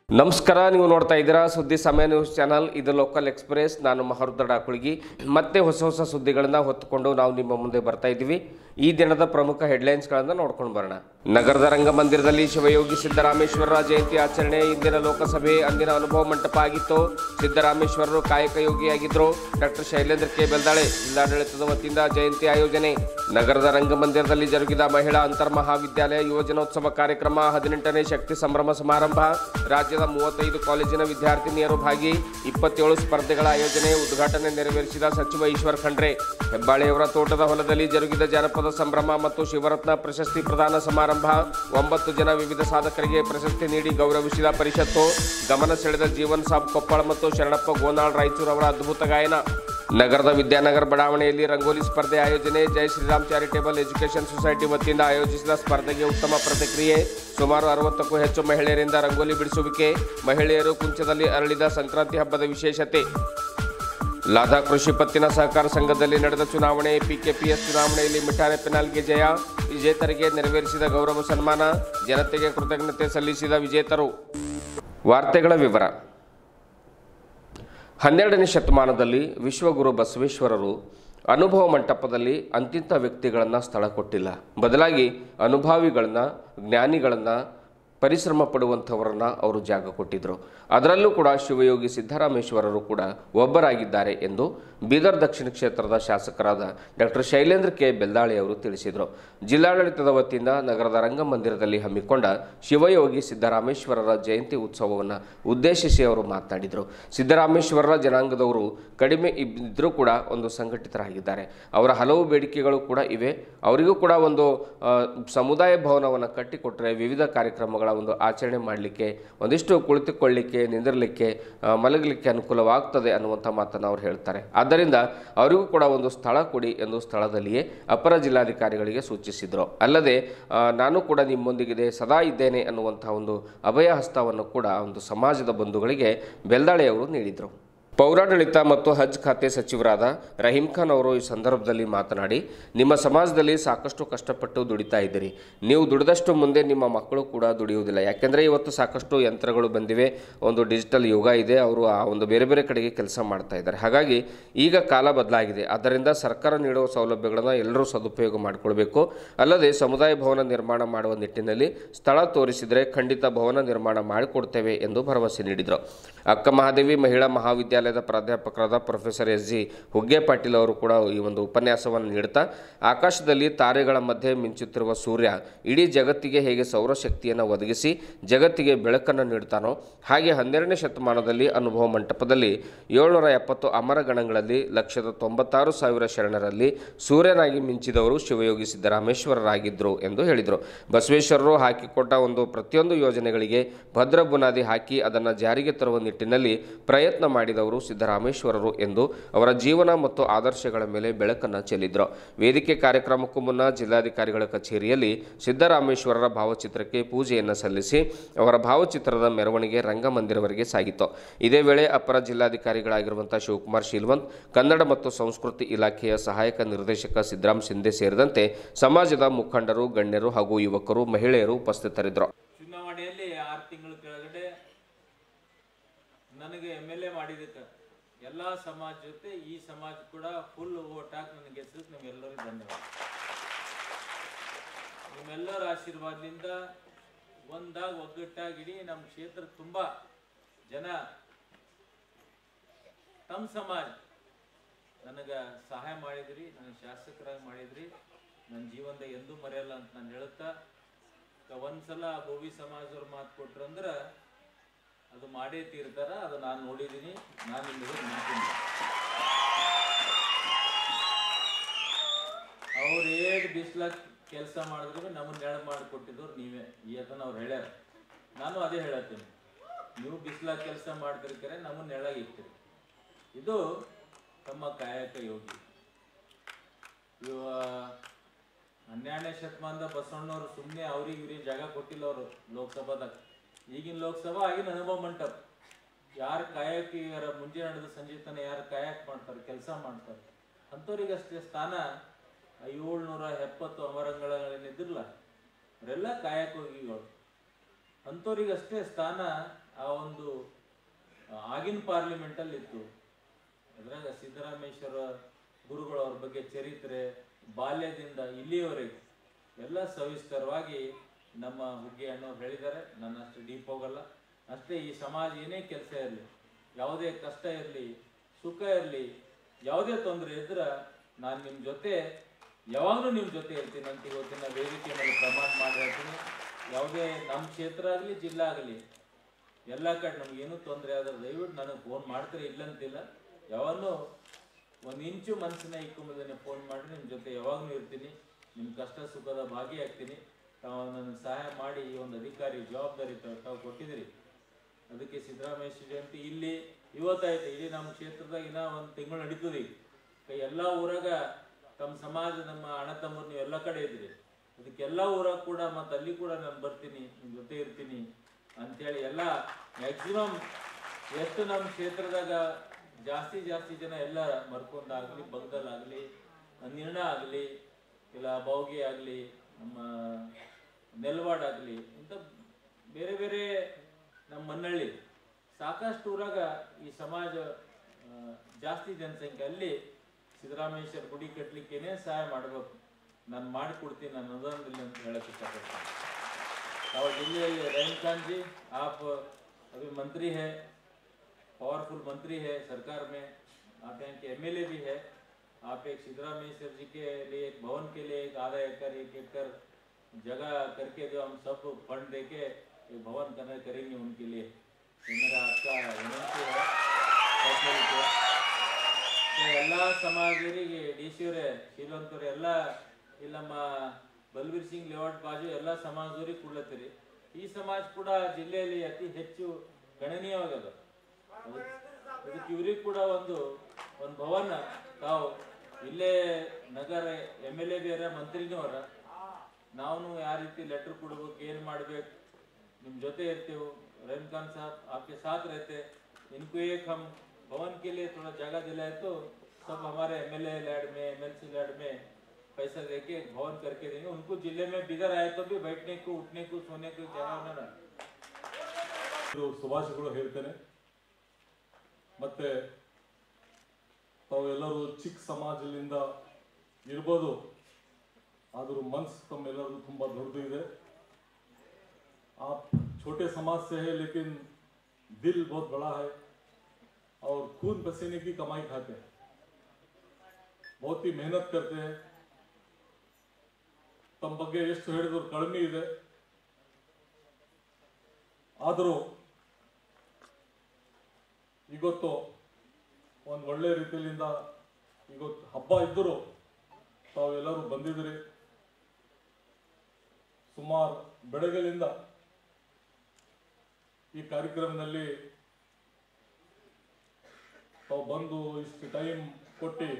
ನಮಸ್ಕಾರ ನೀವು ನೋಡ್ತಾ ಇದ್ದೀರಾ ಸುದ್ದಿ ಸಮಯ ನ್ಯೂಸ್ ಚಾನಲ್ ಇದು ಲೋಕಲ್ ಎಕ್ಸ್ಪ್ರೆಸ್ ನಾನು ಮಹರುದ್ರ ಡಾಕುಳಿಗಿ ಮತ್ತೆ ಹೊಸ ಹೊಸ ಸುದ್ದಿಗಳನ್ನ ಹೊತ್ತುಕೊಂಡು ನಾವು ನಿಮ್ಮ ಮುಂದೆ ಬರ್ತಾ ಇದ್ದೀವಿ ಈ ದಿನದ ಪ್ರಮುಖ ಹೆಡ್ಲೈನ್ಸ್ಗಳನ್ನು ನೋಡ್ಕೊಂಡು ಬರೋಣ ನಗರದ ರಂಗಮಂದಿರದಲ್ಲಿ ಶಿವಯೋಗಿ ಸಿದ್ದರಾಮೇಶ್ವರರ ಜಯಂತಿ ಆಚರಣೆ ಇಂದಿನ ಲೋಕಸಭೆ ಅಂದಿನ ಅನುಭವ ಮಂಟಪ ಆಗಿತ್ತು ಸಿದ್ದರಾಮೇಶ್ವರರು ಕಾಯಕ ಯೋಗಿಯಾಗಿದ್ದರು ಡಾಕ್ಟರ್ ಶೈಲೇಂದ್ರ ಕೆ ಬೆಲ್ದಾಳೆ ಜಿಲ್ಲಾಡಳಿತದ ವತಿಯಿಂದ ಜಯಂತಿ ಆಯೋಜನೆ ನಗರದ ರಂಗಮಂದಿರದಲ್ಲಿ ಜರುಗಿದ ಮಹಿಳಾ ಅಂತರ್ ಮಹಾವಿದ್ಯಾಲಯ ಯುವಜನೋತ್ಸವ ಕಾರ್ಯಕ್ರಮ ಹದಿನೆಂಟನೇ ಶಕ್ತಿ ಸಂಭ್ರಮ ಸಮಾರಂಭ ರಾಜ್ಯದ ಮೂವತ್ತೈದು ಕಾಲೇಜಿನ ವಿದ್ಯಾರ್ಥಿನಿಯರು ಭಾಗಿ ಇಪ್ಪತ್ತೇಳು ಸ್ಪರ್ಧೆಗಳ ಆಯೋಜನೆ ಉದ್ಘಾಟನೆ ನೆರವೇರಿಸಿದ ಸಚಿವ ಈಶ್ವರ್ ಖಂಡ್ರೆ ಹೆಬ್ಬಾಳೆಯವರ ತೋಟದ ಹೊಲದಲ್ಲಿ ಜರುಗಿದ ಜನಪದ ಸಂಭ್ರಮ ಮತ್ತು ಶಿವರತ್ನ ಪ್ರಶಸ್ತಿ ಪ್ರದಾನ ಸಮಾರಂಭ ಒಂಬತ್ತು ಜನ ವಿವಿಧ ಸಾಧಕರಿಗೆ ಪ್ರಶಸ್ತಿ ನೀಡಿ ಗೌರವಿಸಿದ ಪರಿಷತ್ತು ಗಮನ ಸೆಳೆದ ಜೀವನ್ ಸಾಬ್ ಕೊಪ್ಪಳ ಮತ್ತು ಶರಣಪ್ಪ ಗೋನಾಳ್ ರಾಯಚೂರು ಅವರ ಅದ್ಭುತ ಗಾಯನ ನಗರದ ವಿದ್ಯಾನಗರ ಬಡಾವಣೆಯಲ್ಲಿ ರಂಗೋಲಿ ಸ್ಪರ್ಧೆ ಆಯೋಜನೆ Jai Shriram charitable education society ವತಿಯಿಂದ ಆಯೋಜಿಸಿದ ಸ್ಪರ್ಧೆಗೆ ಉತ್ತಮ ಪ್ರತಿಕ್ರಿಯೆ ಸುಮಾರು ಅರವತ್ತಕ್ಕೂ ಹೆಚ್ಚು ಮಹಿಳೆಯರಿಂದ ರಂಗೋಲಿ ಬಿಡಿಸುವಿಕೆ ಮಹಿಳೆಯರು ಕುಂಚದಲ್ಲಿ ಅರಳಿದ ಸಂಕ್ರಾಂತಿ ಹಬ್ಬದ ವಿಶೇಷತೆ ಲಾಧಾ ಕೃಷಿ ಪತ್ತಿನ ಸಹಕಾರ ಸಂಘದಲ್ಲಿ ನಡೆದ ಚುನಾವಣೆ ಪಿಕೆಪಿಎಸ್ ಚುನಾವಣೆಯಲ್ಲಿ ಮಿಠಾನೆ ಪೆನಾಲ್ಗೆ ಜಯ ವಿಜೇತರಿಗೆ ನೆರವೇರಿಸಿದ ಗೌರವ ಸನ್ಮಾನ ಜನತೆಗೆ ಕೃತಜ್ಞತೆ ಸಲ್ಲಿಸಿದ ವಿಜೇತರು ವಾರ್ತೆಗಳ ವಿವರ ಹನ್ನೆರಡನೇ ಶತಮಾನದಲ್ಲಿ ವಿಶ್ವಗುರು ಬಸವೇಶ್ವರರು ಅನುಭವ ಮಂಟಪದಲ್ಲಿ ಅಂತಿಂಥ ವ್ಯಕ್ತಿಗಳನ್ನು ಸ್ಥಳ ಕೊಟ್ಟಿಲ್ಲ ಬದಲಾಗಿ ಅನುಭಾವಿಗಳನ್ನ ಜ್ಞಾನಿಗಳನ್ನು ಪರಿಶ್ರಮ ಪಡುವಂಥವರನ್ನ ಅವರು ಜಾಗ ಕೊಟ್ಟಿದ್ದರು ಅದರಲ್ಲೂ ಕೂಡ ಶಿವಯೋಗಿ ಸಿದ್ದರಾಮೇಶ್ವರರು ಕೂಡ ಒಬ್ಬರಾಗಿದ್ದಾರೆ ಎಂದು ಬೀದರ್ ದಕ್ಷಿಣ ಕ್ಷೇತ್ರದ ಶಾಸಕರಾದ ಡಾಕ್ಟರ್ ಶೈಲೇಂದ್ರ ಕೆ ಬೆಲ್ದಾಳಿ ಅವರು ತಿಳಿಸಿದರು ಜಿಲ್ಲಾಡಳಿತದ ವತಿಯಿಂದ ನಗರದ ರಂಗಮಂದಿರದಲ್ಲಿ ಹಮ್ಮಿಕೊಂಡ ಶಿವಯೋಗಿ ಸಿದ್ದರಾಮೇಶ್ವರರ ಜಯಂತಿ ಉತ್ಸವವನ್ನು ಉದ್ದೇಶಿಸಿ ಅವರು ಮಾತನಾಡಿದರು ಸಿದ್ದರಾಮೇಶ್ವರರ ಜನಾಂಗದವರು ಕಡಿಮೆ ಇದ್ದರೂ ಕೂಡ ಒಂದು ಸಂಘಟಿತರಾಗಿದ್ದಾರೆ ಅವರ ಹಲವು ಬೇಡಿಕೆಗಳು ಕೂಡ ಇವೆ ಅವರಿಗೂ ಕೂಡ ಒಂದು ಆ, ಸಮುದಾಯ ಭವನವನ್ನು ಕಟ್ಟಿಕೊಟ್ಟರೆ ವಿವಿಧ ಕಾರ್ಯಕ್ರಮಗಳ ಒಂದು ಆಚರಣೆ ಮಾಡಲಿಕ್ಕೆ ಒಂದಿಷ್ಟು ಕುಳಿತುಕೊಳ್ಳಿಕ್ಕೆ ನಿಂದಿರಲಿಕ್ಕೆ ಆ, ಮಲಗಲಿಕ್ಕೆ ಅನುಕೂಲವಾಗ್ತದೆ ಅನ್ನುವಂಥ ಮಾತನ್ನು ಅವ್ರು ಹೇಳ್ತಾರೆ ಆದ್ದರಿಂದ ಅವರಿಗೂ ಕೂಡ ಒಂದು ಸ್ಥಳ ಕೊಡಿ ಎಂದು ಸ್ಥಳದಲ್ಲಿಯೇ ಅಪರ ಜಿಲ್ಲಾಧಿಕಾರಿಗಳಿಗೆ ಸೂಚಿಸಿದರು ಅಲ್ಲದೆ ಆ, ನಾನು ಕೂಡ ನಿಮ್ಮೊಂದಿಗಿದೆ ಸದಾ ಇದ್ದೇನೆ ಅನ್ನುವಂಥ ಒಂದು ಅಭಯ ಹಸ್ತವನ್ನು ಕೂಡ ಒಂದು ಸಮಾಜದ ಬಂಧುಗಳಿಗೆ ಬೆಲ್ದಾಳೆಯವರು ನೀಡಿದರು ಪೌರಾಡಳಿತ ಮತ್ತು ಹಜ್ ಖಾತೆ ಸಚಿವರಾದ ರಹೀಂ ಖಾನ್ ಅವರು ಈ ಸಂದರ್ಭದಲ್ಲಿ ಮಾತನಾಡಿ ನಿಮ್ಮ ಸಮಾಜದಲ್ಲಿ ಸಾಕಷ್ಟು ಕಷ್ಟಪಟ್ಟು ದುಡಿತಾ ಇದ್ದೀರಿ ನೀವು ದುಡಿದಷ್ಟು ಮುಂದೆ ನಿಮ್ಮ ಮಕ್ಕಳು ಕೂಡ ದುಡಿಯುವುದಿಲ್ಲ ಯಾಕೆಂದರೆ ಇವತ್ತು ಸಾಕಷ್ಟು ಯಂತ್ರಗಳು ಬಂದಿವೆ ಒಂದು ಡಿಜಿಟಲ್ ಯುಗ ಇದೆ ಅವರು ಆ ಒಂದು ಬೇರೆ ಬೇರೆ ಕಡೆಗೆ ಕೆಲಸ ಮಾಡ್ತಾ ಇದ್ದಾರೆ ಹಾಗಾಗಿ ಈಗ ಕಾಲ ಬದಲಾಗಿದೆ ಆದ್ದರಿಂದ ಸರ್ಕಾರ ನೀಡುವ ಸೌಲಭ್ಯಗಳನ್ನು ಎಲ್ಲರೂ ಸದುಪಯೋಗ ಮಾಡಿಕೊಳ್ಬೇಕು ಅಲ್ಲದೆ ಸಮುದಾಯ ಭವನ ನಿರ್ಮಾಣ ಮಾಡುವ ನಿಟ್ಟಿನಲ್ಲಿ ಸ್ಥಳ ತೋರಿಸಿದರೆ ಖಂಡಿತ ಭವನ ನಿರ್ಮಾಣ ಮಾಡಿಕೊಡ್ತೇವೆ ಎಂದು ಭರವಸೆ ನೀಡಿದರು ಅಕ್ಕ ಮಹಾದೇವಿ ಮಹಿಳಾ ಮಹಾವಿದ್ಯಾಲಯದ ಪ್ರಾಧ್ಯಾಪಕರಾದ professor S G Hugge Patil ಅವರು ಕೂಡ ಈ ಒಂದು ಉಪನ್ಯಾಸವನ್ನು ನೀಡುತ್ತಾ ಆಕಾಶದಲ್ಲಿ ತಾರೆಗಳ ಮಧ್ಯೆ ಮಿಂಚುತ್ತಿರುವ ಸೂರ್ಯ ಇಡೀ ಜಗತ್ತಿಗೆ ಹೇಗೆ ಸೌರಶಕ್ತಿಯನ್ನು ಒದಗಿಸಿ ಜಗತ್ತಿಗೆ ಬೆಳಕನ್ನು ನೀಡ್ತಾನೋ ಹಾಗೆ ಹನ್ನೆರಡನೇ ಶತಮಾನದಲ್ಲಿ ಅನುಭವ ಮಂಟಪದಲ್ಲಿ ಏಳ್ನೂರ ಎಪ್ಪತ್ತು ಅಮರ ಗಣಗಳಲ್ಲಿ ಲಕ್ಷದ ತೊಂಬತ್ತಾರು ಸಾವಿರ ಶರಣರಲ್ಲಿ ಸೂರ್ಯನಾಗಿ ಮಿಂಚಿದವರು ಶಿವಯೋಗಿ ಸಿದ್ದರಾಮೇಶ್ವರರಾಗಿದ್ದರು ಎಂದು ಹೇಳಿದರು ಬಸವೇಶ್ವರರು ಹಾಕಿಕೊಟ್ಟ ಒಂದು ಪ್ರತಿಯೊಂದು ಯೋಜನೆಗಳಿಗೆ ಭದ್ರ ಬುನಾದಿ ಹಾಕಿ ಅದನ್ನು ಜಾರಿಗೆ ತರುವ ನಿಟ್ಟಿನಲ್ಲಿ ಪ್ರಯತ್ನ ಮಾಡಿದವರು ಸಿದ್ದರಾಮೇಶ್ವರರು ಎಂದು ಅವರ ಜೀವನ ಮತ್ತು ಆದರ್ಶಗಳ ಮೇಲೆ ಬೆಳಕನ್ನು ಚೆಲ್ಲಿದ್ರು ವೇದಿಕೆ ಕಾರ್ಯಕ್ರಮಕ್ಕೂ ಮುನ್ನ ಜಿಲ್ಲಾಧಿಕಾರಿಗಳ ಕಚೇರಿಯಲ್ಲಿ ಸಿದ್ದರಾಮೇಶ್ವರರ ಭಾವಚಿತ್ರಕ್ಕೆ ಪೂಜೆಯನ್ನು ಸಲ್ಲಿಸಿ ಅವರ ಭಾವಚಿತ್ರದ ಮೆರವಣಿಗೆ ರಂಗಮಂದಿರವರೆಗೆ ಸಾಗಿತು ಇದೇ ವೇಳೆ ಅಪರ ಜಿಲ್ಲಾಧಿಕಾರಿಗಳಾಗಿರುವಂಥ ಶಿವಕುಮಾರ್ ಶೀಲ್ವಂತ್ ಕನ್ನಡ ಮತ್ತು ಸಂಸ್ಕೃತಿ ಇಲಾಖೆಯ ಸಹಾಯಕ ನಿರ್ದೇಶಕ ಸಿದ್ದರಾಮ್ ಶಿಂದೆ ಸೇರಿದಂತೆ ಸಮಾಜದ ಮುಖಂಡರು ಗಣ್ಯರು ಹಾಗೂ ಯುವಕರು ಮಹಿಳೆಯರು ಉಪಸ್ಥಿತರಿದ್ದರು ಚುನಾವಣೆಯಲ್ಲಿ ಆರು ತಿಂಗಳ ಕೆಳಗಡೆ ನನಗೆ ಎಮ್ ಎಲ್ ಎ ಮಾಡಿದ್ದಕ್ಕೆ ಎಲ್ಲ ಸಮಾಜ ಜೊತೆ ಈ ಸಮಾಜ ಕೂಡ ಫುಲ್ ಓಟ್ ಹಾಕಿ ನನಗೆ ಗೆಲ್ಸಿದ್ ನಿಮ್ಗೆಲ್ಲರಿಗೂ ಧನ್ಯವಾದ ನಿಮ್ಮೆಲ್ಲರ ಆಶೀರ್ವಾದದಿಂದ ಒಂದಾಗ ಒಗ್ಗಟ್ಟಾಗಿ ಇಡೀ ನಮ್ಮ ಕ್ಷೇತ್ರ ತುಂಬಾ ಜನ ತಮ್ಮ ಸಮಾಜ ನನಗೆ ಸಹಾಯ ಮಾಡಿದ್ರಿ ನನಗೆ ಶಾಸಕರಾಗಿ ಮಾಡಿದ್ರಿ ನನ್ನ ಜೀವನದಾಗ ಎಂದೂ ಮರೆಯಲ್ಲ ಅಂತ ನಾನು ಹೇಳುತ್ತಾ ಕ- ಒಂದ್ಸಲ ಭೋವಿ ಸಮಾಜದವ್ರು ಮಾತು ಕೊಟ್ರು ಅಂದ್ರೆ ಅದು ಮಾಡೇ ತೀರ್ತಾರ ಅದು ನಾನು ನೋಡಿದ್ದೀನಿ ನಾನು ನಿಮಗೆ ನಿಂತೀನಿ ಅವ್ರು ಏಟ್ ಬಿಸ್ಲಾಗ ಕೆಲಸ ಮಾಡಿದ್ರು ನಮ್ಮನ್ನ ನೆಳ ಮಾಡಿಕೊಟ್ಟಿದ್ದವ್ರು ನೀವೇ ಈ ಅದನ್ನ ಅವ್ರು ಹೇಳ್ಯಾರ ನಾನು ಅದೇ ಹೇಳತ್ತೀನಿ ನೀವು ಬಿಸ್ಲಾಗ ಕೆಲಸ ಮಾಡ್ತಿರ್ತಾರೆ ನಮ್ಮನ್ನ ನೆಳಗೆ ಇರ್ತೀರಿ ಇದು ತಮ್ಮ ಕಾಯಕ ಯೋಗಿ ಇವ ಹನ್ನೆರಡನೇ ಶತಮಾನದ ಬಸವಣ್ಣವ್ರು ಸುಮ್ಮನೆ ಅವ್ರಿಗೆ ಇವ್ರಿಗೆ ಜಾಗ ಕೊಟ್ಟಿಲ್ಲ ಅವರು ಲೋಕಸಭಾದಾಗ ಈಗಿನ ಲೋಕಸಭಾ ಆಗಿನ ಅನುಭವ ಮಂಟಪ ಯಾರು ಕಾಯಕ ಯಾರ ಮುಂಜಾನೆ ನಡೆದ ಸಂಜೆ ತನಕ ಯಾರು ಕಾಯಕ ಮಾಡ್ತಾರೆ ಕೆಲಸ ಮಾಡ್ತಾರೆ ಅಂಥವ್ರಿಗಷ್ಟೇ ಸ್ಥಾನ ಆ ಏಳ್ನೂರ ಎಪ್ಪತ್ತು ಅಮರಂಗಳೇನಿದ್ರಲ್ಲ ಅವರೆಲ್ಲ ಕಾಯಕ ಹೋಗಿಗಳು ಅಂಥವ್ರಿಗಷ್ಟೇ ಸ್ಥಾನ ಆ ಒಂದು ಆ, ಆಗಿನ ಪಾರ್ಲಿಮೆಂಟಲ್ಲಿ ಇತ್ತು ಅದ್ರಾಗ ಸಿದ್ದರಾಮೇಶ್ವರ ಗುರುಗಳು ಅವ್ರ ಬಗ್ಗೆ ಚರಿತ್ರೆ ಬಾಲ್ಯದಿಂದ ಇಲ್ಲಿಯವರೆಗೆ ಎಲ್ಲ ಸವಿಸ್ತರವಾಗಿ ನಮ್ಮ ಹುಗ್ಗಿ ಅಣ್ಣವ್ರು ಹೇಳಿದ್ದಾರೆ ನಾನು ಅಷ್ಟು ಡೀಪ್ ಹೋಗಲ್ಲ ಅಷ್ಟೇ ಈ ಸಮಾಜ ಏನೇ ಕೆಲಸ ಇರಲಿ ಯಾವುದೇ ಕಷ್ಟ ಇರಲಿ ಸುಖ ಇರಲಿ ಯಾವುದೇ ತೊಂದರೆ ಇದ್ರೆ ನಾನು ನಿಮ್ಮ ಜೊತೆ ಯಾವಾಗಲೂ ನಿಮ್ಮ ಜೊತೆ ಇರ್ತೀನಿ ಅಂತ ಇವತ್ತಿನ ವೇದಿಕೆ ಮೇಲೆ ಪ್ರಮಾಣ ಮಾಡಿ ಹೇಳ್ತೀನಿ ಯಾವುದೇ ನಮ್ಮ ಕ್ಷೇತ್ರ ಆಗಲಿ ಜಿಲ್ಲಾ ಆಗಲಿ ಎಲ್ಲ ಕಡೆ ನಮ್ಗೇನು ತೊಂದರೆ ಆದ್ರೆ ದಯವಿಟ್ಟು ನನಗೆ ಫೋನ್ ಮಾಡ್ತಾರೆ ಇಲ್ಲಂತಿಲ್ಲ ಯಾವನ್ನೂ ಒಂದು ಇಂಚು ಮನಸ್ಸಿನ ಇಕ್ಕೊಂಬುದನ್ನೇ ಫೋನ್ ಮಾಡಿ ನಿಮ್ಮ ಜೊತೆ ಯಾವಾಗಲೂ ಇರ್ತೀನಿ ನಿಮ್ಮ ಕಷ್ಟ ಸುಖದ ಭಾಗಿಯಾಗ್ತೀನಿ ತಾವು ನನಗೆ ಸಹಾಯ ಮಾಡಿ ಈ ಒಂದು ಅಧಿಕಾರಿ ಜವಾಬ್ದಾರಿ ತಾವು ತಾವು ಕೊಟ್ಟಿದ್ದೀರಿ ಅದಕ್ಕೆ ಸಿದ್ದರಾಮೇಶ್ವರ ಜಯಂತಿ ಇಲ್ಲಿ ಇವತ್ತಾಯ್ತು ಇಡೀ ನಮ್ಮ ಕ್ಷೇತ್ರದಾಗ ಇನ್ನ ಒಂದು ತಿಂಗಳು ನಡೀತದೆ ಈಗ ಕೈ ಎಲ್ಲ ಊರಾಗ ತಮ್ಮ ಸಮಾಜ ನಮ್ಮ ಅಣ್ಣ ತಮ್ಮರು ನೀವು ಎಲ್ಲ ಕಡೆ ಇದ್ರಿ ಅದಕ್ಕೆಲ್ಲ ಊರಾಗ ಕೂಡ ಮತ್ತೆ ಅಲ್ಲಿ ಕೂಡ ನಾನು ಬರ್ತೀನಿ ನಿಮ್ಮ ಜೊತೆ ಇರ್ತೀನಿ ಅಂತೇಳಿ ಎಲ್ಲ ಮ್ಯಾಕ್ಸಿಮಮ್ ಎಷ್ಟು ನಮ್ಮ ಕ್ಷೇತ್ರದಾಗ ಜಾಸ್ತಿ ಜಾಸ್ತಿ ಜನ ಎಲ್ಲ ಮರ್ಕೊಂಡಾಗಲಿ ಬಗ್ದಲ್ಲಾಗಲಿ ನಿರ್ಣ ಆಗಲಿ ಇಲ್ಲ ಬೌಗಿ ಆಗಲಿ ನಮ್ಮ ನೆಲ್ವಾಡ್ ಆಗಲಿ ಇಂಥ ಬೇರೆ ಬೇರೆ ನಮ್ಮ ಮನ್ನಳ್ಳಿ ಸಾಕಷ್ಟು ಊರಾಗ ಈ ಸಮಾಜ ಆ, ಜಾಸ್ತಿ ಜನಸಂಖ್ಯೆ ಅಲ್ಲಿ ಸಿದ್ದರಾಮೇಶ್ವರ ಗುಡಿ ಕಟ್ಟಲಿಕ್ಕೇನೆ ಸಹಾಯ ಮಾಡಬೇಕು ನಾನು ಮಾಡಿಕೊಡ್ತೀನಿ ನಾನು ಅನುದಾನದಲ್ಲಿ ಅಂತ ಹೇಳಕ್ ಇಷ್ಟಪಡ್ತೀನಿ और दिल्ली रहीम खान जी आप अभी मंत्री है पावरफुल मंत्री है सरकार में आप यहाँ के एमएलए भी है आप एक सिद्धरामेश्वर जी के लिए एक भवन के लिए एक आधा एकड़ एक एकड़ जगह करके जो हम सब फंड दे के एक भवन करना करेंगे उनके लिए ये मेरा आपका विनंती है सब मिलके. ಸೊ ಎಲ್ಲ ಸಮಾಜರಿಗೆ ಡಿ ಸಿ ಅವರೇ ಶ್ರೀಲಂಕರು ಎಲ್ಲ ಇಲ್ಲಿ ನಮ್ಮ ಬಲ್ವೀರ್ ಸಿಂಗ್ ಲೇಔಟ್ ಬಾಜು ಎಲ್ಲ ಸಮಾಜದವ್ರಿಗೆ ಕೊಡ್ಲತ್ತೀರಿ ಈ ಸಮಾಜ ಕೂಡ ಜಿಲ್ಲೆಯಲ್ಲಿ ಅತಿ ಹೆಚ್ಚು ಗಣನೀಯವಾಗದ ಅದಕ್ಕೆ ಅದಕ್ಕೆ ಇವ್ರಿಗೆ ಕೂಡ ಒಂದು ಒಂದು ಭವನ ತಾವು ಇಲ್ಲೇ ನಗರ ಎಮ್ ಎಲ್ ಎ ಬೇರೆ ಮಂತ್ರಿನೂ ಅವರ ನಾವು ಯಾವ ರೀತಿ ಲೆಟರ್ ಕೊಡ್ಬೇಕು ಏನು ಮಾಡ್ಬೇಕು ನಿಮ್ ಜೊತೆ ಇರ್ತೀವಿ रहीम खान साहब आपके साथ रहते इनको एक हम भवन के लिए थोड़ा जगह दिलाए तो सब हमारे एमएलए लैड में एमएलसी लैड में पैसा देके एक भवन करके देंगे उनको जिले में बिदर आए तो भी बैठने को उठने को सोने को जगह होना ಇದು ಶುಭಾಶಯಗಳು ಹೇಳ್ತೇನೆ ಮತ್ತೆ ತಾವೆಲ್ಲರೂ ಚಿಕ್ಕ ಸಮಾಜದಿಂದ ಇರ್ಬೋದು ಆದರೂ ಮನ್ಸು ತಮ್ಮೆಲ್ಲರಿಗೂ ತುಂಬಾ ದೊಡ್ಡದು ಇದೆ आप छोटे समाज से है लेकिन दिल बहुत बड़ा है और खून पसीने की कमाई खाते हैं बहुत ही मेहनत करते हैं ತಮ್ಮ ಬಗ್ಗೆ ಎಷ್ಟು ಹೇಳಿದ್ರು ಕಡಿಮೆ ಇದೆ ಆದರೂ ಇವತ್ತು ಒಂದು ಒಳ್ಳೆ ರೀತಿಯಿಂದ ಇವತ್ತು ಹಬ್ಬ ಇದ್ದರೂ ತಾವೆಲ್ಲರೂ ಬಂದಿದ್ದೀರಿ ಸುಮಾರು ಬೆಳಗ್ಗೆಲಿಂದ ಈ ಕಾರ್ಯಕ್ರಮದಲ್ಲಿ ತಾವು ಬಂದು ಇಷ್ಟು ಟೈಮ್ ಕೊಟ್ಟು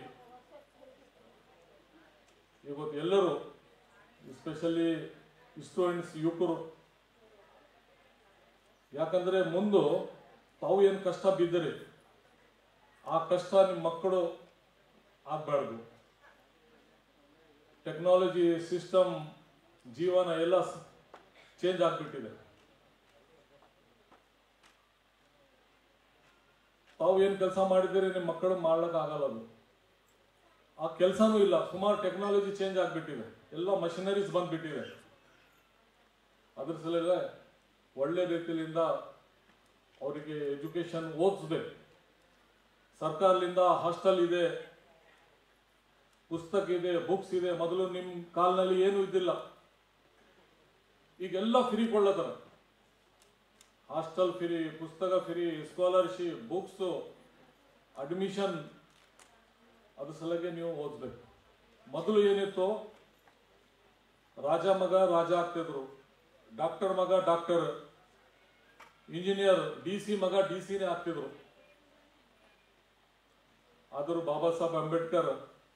ಇವತ್ತು ಎಲ್ಲರೂ ಎಸ್ಪೆಷಲಿ ಸ್ಟೂಡೆಂಟ್ಸ್ ಯುವಕರು ಯಾಕಂದ್ರೆ ಮುಂದೆ ತಾವು ಏನು ಕಷ್ಟ ಬಿದ್ದಿರಿ ಆ ಕಷ್ಟ ನಿಮ್ಮ ಮಕ್ಕಳು ಆಗ್ಬಾರ್ದು ಟೆಕ್ನಾಲಜಿ ಸಿಸ್ಟಮ್ ಜೀವನ ಎಲ್ಲ ಚೇಂಜ್ ಆಗ್ಬಿಟ್ಟಿದೆ ತಾವು ಏನು ಕೆಲಸ ಮಾಡಿದ್ದೀರಿ ನಿಮ್ಮ ಮಕ್ಕಳು ಮಾಡ್ಲಿಕ್ಕೆ ಆಗಲ್ಲ ಅದು ಆ ಕೆಲಸನೂ ಇಲ್ಲ ಸುಮಾರು ಟೆಕ್ನಾಲಜಿ ಚೇಂಜ್ ಆಗ್ಬಿಟ್ಟಿದೆ ಎಲ್ಲ ಮಷಿನರೀಸ್ ಬಂದ್ಬಿಟ್ಟಿದೆ ಅದ್ರ ಸಲುವಾಗಿ ಒಳ್ಳೆ ರೀತಿಯಿಂದ ಅವರಿಗೆ ಎಜುಕೇಶನ್ ಓದಿಸ್ಬೇಕು ಸರ್ಕಾರದಿಂದ ಹಾಸ್ಟೆಲ್ ಇದೆ ಪುಸ್ತಕ ಇದೆ ಬುಕ್ಸ್ ಇದೆ ಮೊದಲು ನಿಮ್ಮ ಕಾಲ್ನಲ್ಲಿ ಏನೂ ಇದ್ದಿಲ್ಲ ಈಗೆಲ್ಲ ಫ್ರೀ ಕೊಳ್ಳತ್ತಾರ ಹಾಸ್ಟೆಲ್ ಫ್ರೀ ಪುಸ್ತಕ ಫ್ರೀ ಸ್ಕಾಲರ್ಶಿಪ್ ಬುಕ್ಸ್ ಅಡ್ಮಿಷನ್ ಅದ್ರ ಸಲಗೆ ನೀವು ಓದ್ಬೇಕು ಮೊದಲು ಏನಿತ್ತು ರಾಜ ಮಗ ರಾಜ ಆಗ್ತಿದ್ರು ಡಾಕ್ಟರ್ ಮಗ ಡಾಕ್ಟರ್ ಇಂಜಿನಿಯರ್ ಡಿ ಸಿ ಮಗ ಡಿ ಸಿನೇ ಆಗ್ತಿದ್ರು ಆದರೂ ಬಾಬಾ ಸಾಹೇಬ್ ಅಂಬೇಡ್ಕರ್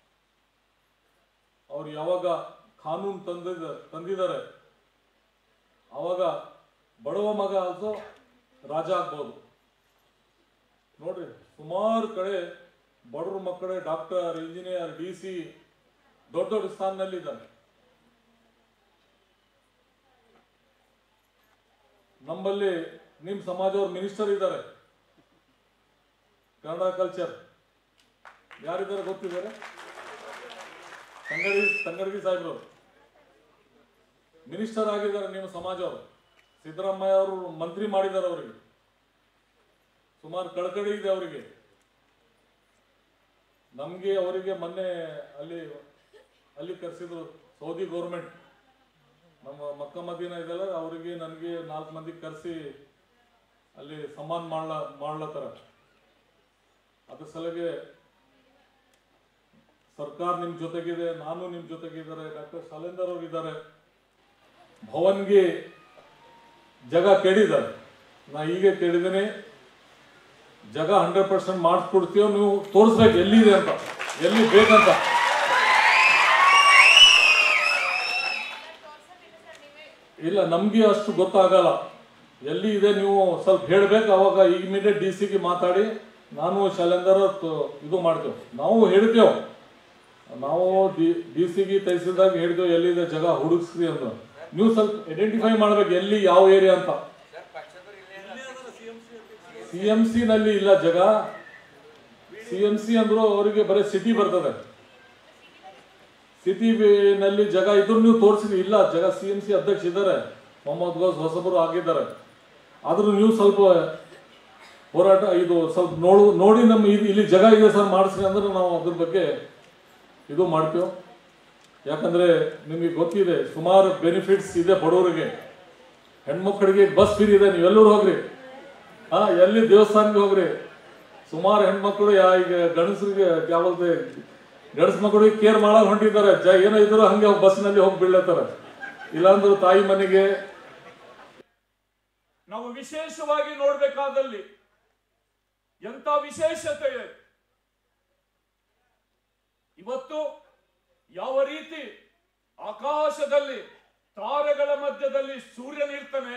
ಅವ್ರು ಯಾವಾಗ ಕಾನೂನು ತಂದಿದ ತಂದಿದ್ದಾರೆ ಅವಾಗ ಬಡವ ಮಗ ಆಲ್ಸೋ ರಾಜ ಆಗ್ಬೋದು ನೋಡ್ರಿ ಸುಮಾರು ಕಡೆ ಬಡವ್ರ ಮಕ್ಕಳೇ ಡಾಕ್ಟರ್ ಇಂಜಿನಿಯರ್ ಡಿ ಸಿ ದೊಡ್ಡ ದೊಡ್ಡ ಸ್ಥಾನದಲ್ಲಿದ್ದಾರೆ ನಮ್ಮಲ್ಲಿ ನಿಮ್ಮ ಸಮಾಜವ್ರ ಮಿನಿಸ್ಟರ್ ಇದ್ದಾರೆ ಕನ್ನಡ ಕಲ್ಚರ್ ಯಾರಿದ್ದಾರೆ ಗೊತ್ತಿದ್ದಾರೆ ತಂಗಡಿ ತಂಗಡಗಿ ಸಾಹೇಬ್ರು ಮಿನಿಸ್ಟರ್ ಆಗಿದ್ದಾರೆ ನಿಮ್ಮ ಸಮಾಜವರು ಸಿದ್ದರಾಮಯ್ಯ ಅವರು ಮಂತ್ರಿ ಮಾಡಿದ್ದಾರೆ ಅವರಿಗೆ ಸುಮಾರು ಕಳಕಳಿ ಇದೆ ಅವರಿಗೆ ನಮಗೆ ಅವರಿಗೆ ಮೊನ್ನೆ ಅಲ್ಲಿ ಅಲ್ಲಿ ಕರೆಸಿದ್ರು ಸೌದಿ ಗೌರ್ಮೆಂಟ್ ನಮ್ಮ ಮಕ್ಕ ಮದೀನ ಇದೆಲ್ಲ ಅವರಿಗೆ ನನಗೆ ನಾಲ್ಕು ಮಂದಿ ಕರೆಸಿ ಅಲ್ಲಿ ಸನ್ಮಾನ ಮಾಡ್ಲ ಮಾಡ್ಲತ್ತಾರ ಅದ್ರ ಸಲಗೆ ಸರ್ಕಾರ ನಿಮ್ ಜೊತೆಗಿದೆ ನಾನು ನಿಮ್ ಜೊತೆಗಿದ್ದಾರೆ ಡಾಕ್ಟರ್ ಶಾಲೇಂದರ್ ಅವರು ಇದ್ದಾರೆ ಭವನ್ಗೆ ಜಗ ಕೇಳಿದ್ದಾರೆ ನಾ ಈಗ ಕೇಳಿದ್ದೀನಿ ಜಗ ಹಂಡ್ರೆಡ್ ಪರ್ಸೆಂಟ್ ಮಾಡಿಸ್ಕೊಡ್ತೀವೋ ನೀವು ತೋರಿಸ್ಬೇಕು ಎಲ್ಲಿದೆ ಅಂತ ಎಲ್ಲಿ ಬೇಕಂತ ಇಲ್ಲ ನಮ್ಗೆ ಅಷ್ಟು ಗೊತ್ತಾಗಲ್ಲ ಎಲ್ಲಿ ಇದೆ ನೀವು ಸ್ವಲ್ಪ ಹೇಳ್ಬೇಕು ಅವಾಗ ಇಮಿಡಿಯೇಟ್ ಡಿ ಸಿಗೆ ಮಾತಾಡಿ ನಾನು ಶಾಲೆಂದರ್ ತ- ಇದು ಮಾಡ್ತೇವೆ ನಾವು ಹೇಳ್ತೇವೆ ನಾವು ಡಿ ಡಿ ಸಿಗೆ ತಹಸೀಲ್ದಾರ್ಗೆ ಹೇಳಿದೆವು ಎಲ್ಲಿದೆ ಜಾಗ ಹುಡುಕ್ಸ್ರಿ ಅಂತ ನೀವು ಸ್ವಲ್ಪ ಐಡೆಂಟಿಫೈ ಮಾಡ್ಬೇಕು ಎಲ್ಲಿ ಯಾವ ಏರಿಯಾ ಅಂತ ಸಿ ಎಂ ಸಿ ನಲ್ಲಿ ಇಲ್ಲ ಜಾಗ ಸಿ ಎಂ ಸಿ ಅಂದ್ರು ಅವರಿಗೆ ಬರೀ ಸಿಟಿ ಬರ್ತದೆ ಸಿಟಿ ನಲ್ಲಿ ಜಾಗ ಇದ್ರು ನೀವು ತೋರಿಸಿದ್ರಿ ಇಲ್ಲ ಜಾಗ ಸಿ ಎಂ ಸಿ ಅಧ್ಯಕ್ಷ ಇದ್ದಾರೆ ಮೊಹಮ್ಮದ್ ಗೋಸ್ ಹೊಸಬರು ಆಗಿದ್ದಾರೆ ಆದ್ರೂ ನೀವು ಸ್ವಲ್ಪ ಹೋರಾಟ ಇದು ಸ್ವಲ್ಪ ನೋಡು ನೋಡಿ ನಮ್ಮ ಇದು ಇಲ್ಲಿ ಜಾಗ ಇದೆ ಸರ್ ಮಾಡಿಸ್ರಿ ಅಂದ್ರೆ ನಾವು ಅದ್ರ ಬಗ್ಗೆ ಇದು ಮಾಡ್ತೇವೆ ಯಾಕಂದ್ರೆ ನಿಮಗೆ ಗೊತ್ತಿದೆ ಸುಮಾರು ಬೆನಿಫಿಟ್ಸ್ ಇದೆ ಬಡವರಿಗೆ ಹೆಣ್ಮಕ್ಳಿಗೆ ಬಸ್ ಫ್ರೀ ಇದೆ ನೀವು ಎಲ್ಲರೂ ಹೋಗ್ರಿ ಹಾ ಎಲ್ಲಿ ದೇವಸ್ಥಾನಕ್ಕೆ ಹೋಗ್ರಿ ಸುಮಾರು ಹೆಣ್ಮಕ್ಳು ಯಾ ಈಗ ಗಣಸರಿಗೆ ಯಾವಲ್ದೆ ಗಣಸ್ ಮಕ್ಕಳಿಗೆ ಕೇರ್ ಮಾಡಕ್ ಹೊಂಟಿದ್ದಾರೆ ಜ ಏನೋ ಇದ್ರು ಹಂಗೆ ಬಸ್ನಲ್ಲಿ ಹೋಗಿ ಬೀಳ್ಲತ್ತಾರ ಇಲ್ಲಾಂದ್ರೆ ತಾಯಿ ಮನೆಗೆ ನಾವು ವಿಶೇಷವಾಗಿ ನೋಡ್ಬೇಕಾದಲ್ಲಿ ಎಂತ ವಿಶೇಷತೆ ಇದೆ ಇವತ್ತು ಯಾವ ರೀತಿ ಆಕಾಶದಲ್ಲಿ ತಾರೆಗಳ ಮಧ್ಯದಲ್ಲಿ ಸೂರ್ಯನಿರ್ತಾನೆ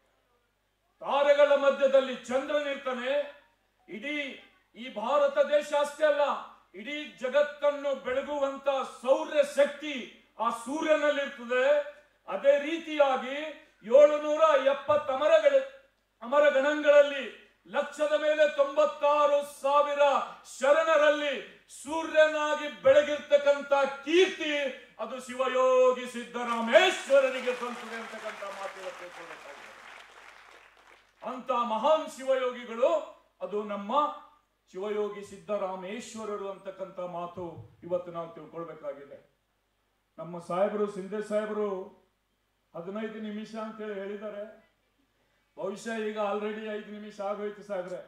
ತಾರೆಗಳ ಮಧ್ಯದಲ್ಲಿ ಚಂದ್ರನಿರ್ತಾನೆ ಇಡೀ ಈ ಭಾರತ ದೇಶ ಅಷ್ಟೇ ಅಲ್ಲ ಇಡೀ ಜಗತ್ತನ್ನು ಬೆಳಗುವಂತ ಸೌರ್ಯ ಶಕ್ತಿ ಆ ಸೂರ್ಯನಲ್ಲಿರ್ತದೆ ಅದೇ ರೀತಿಯಾಗಿ ಏಳುನೂರ ಎಪ್ಪತ್ತು ಅಮರಗಳ ಅಮರ ಗಣಗಳಲ್ಲಿ ಲಕ್ಷದ ಮೇಲೆ ತೊಂಬತ್ತಾರು ಸಾವಿರ ಶರಣರಲ್ಲಿ ಸೂರ್ಯನಾಗಿ ಬೆಳಗಿರ್ತಕ್ಕಂಥ ಕೀರ್ತಿ ಅದು ಶಿವಯೋಗಿ ಸಿದ್ದರಾಮೇಶ್ವರರಿಗೆ ಸಲ್ತದೆ ಅಂತಕ್ಕಂಥ ಮಾತು ಇವತ್ತು ತಿಳ್ಕೊಳ್ಬೇಕಾಗಿದೆ. ಅಂತ ಮಹಾನ್ ಶಿವಯೋಗಿಗಳು ಅದು ನಮ್ಮ ಶಿವಯೋಗಿ ಸಿದ್ದರಾಮೇಶ್ವರರು ಅಂತಕ್ಕಂಥ ಮಾತು ಇವತ್ತು ನಾವು ತಿಳ್ಕೊಳ್ಬೇಕಾಗಿದೆ ನಮ್ಮ ಸಾಹೇಬರು ಸಿಂಧೆ ಸಾಹೇಬರು ಹದಿನೈದು ನಿಮಿಷ ಅಂತೇಳಿ ಹೇಳಿದ್ದಾರೆ ಬಹುಶಃ ಈಗ ಆಲ್ರೆಡಿ ಐದು ನಿಮಿಷ ಆಗೋಯ್ತು ಸಾಹೇಬ್ರೆ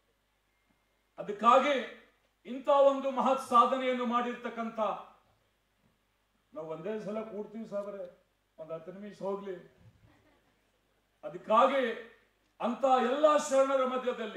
ಅದಕ್ಕಾಗಿ ಇಂಥ ಒಂದು ಮಹತ್ ಸಾಧನೆಯನ್ನು ಮಾಡಿರ್ತಕ್ಕಂಥ ನಾವು ಒಂದೇ ಸಲ ಕೂಡ್ತೀವಿ ಸಾಹೇಬ್ರೆ ಒಂದ್ ಹತ್ತು ನಿಮಿಷ ಹೋಗ್ಲಿ ಅದಕ್ಕಾಗಿ ಅಂತ ಎಲ್ಲ ಶರಣರ ಮಧ್ಯದಲ್ಲಿ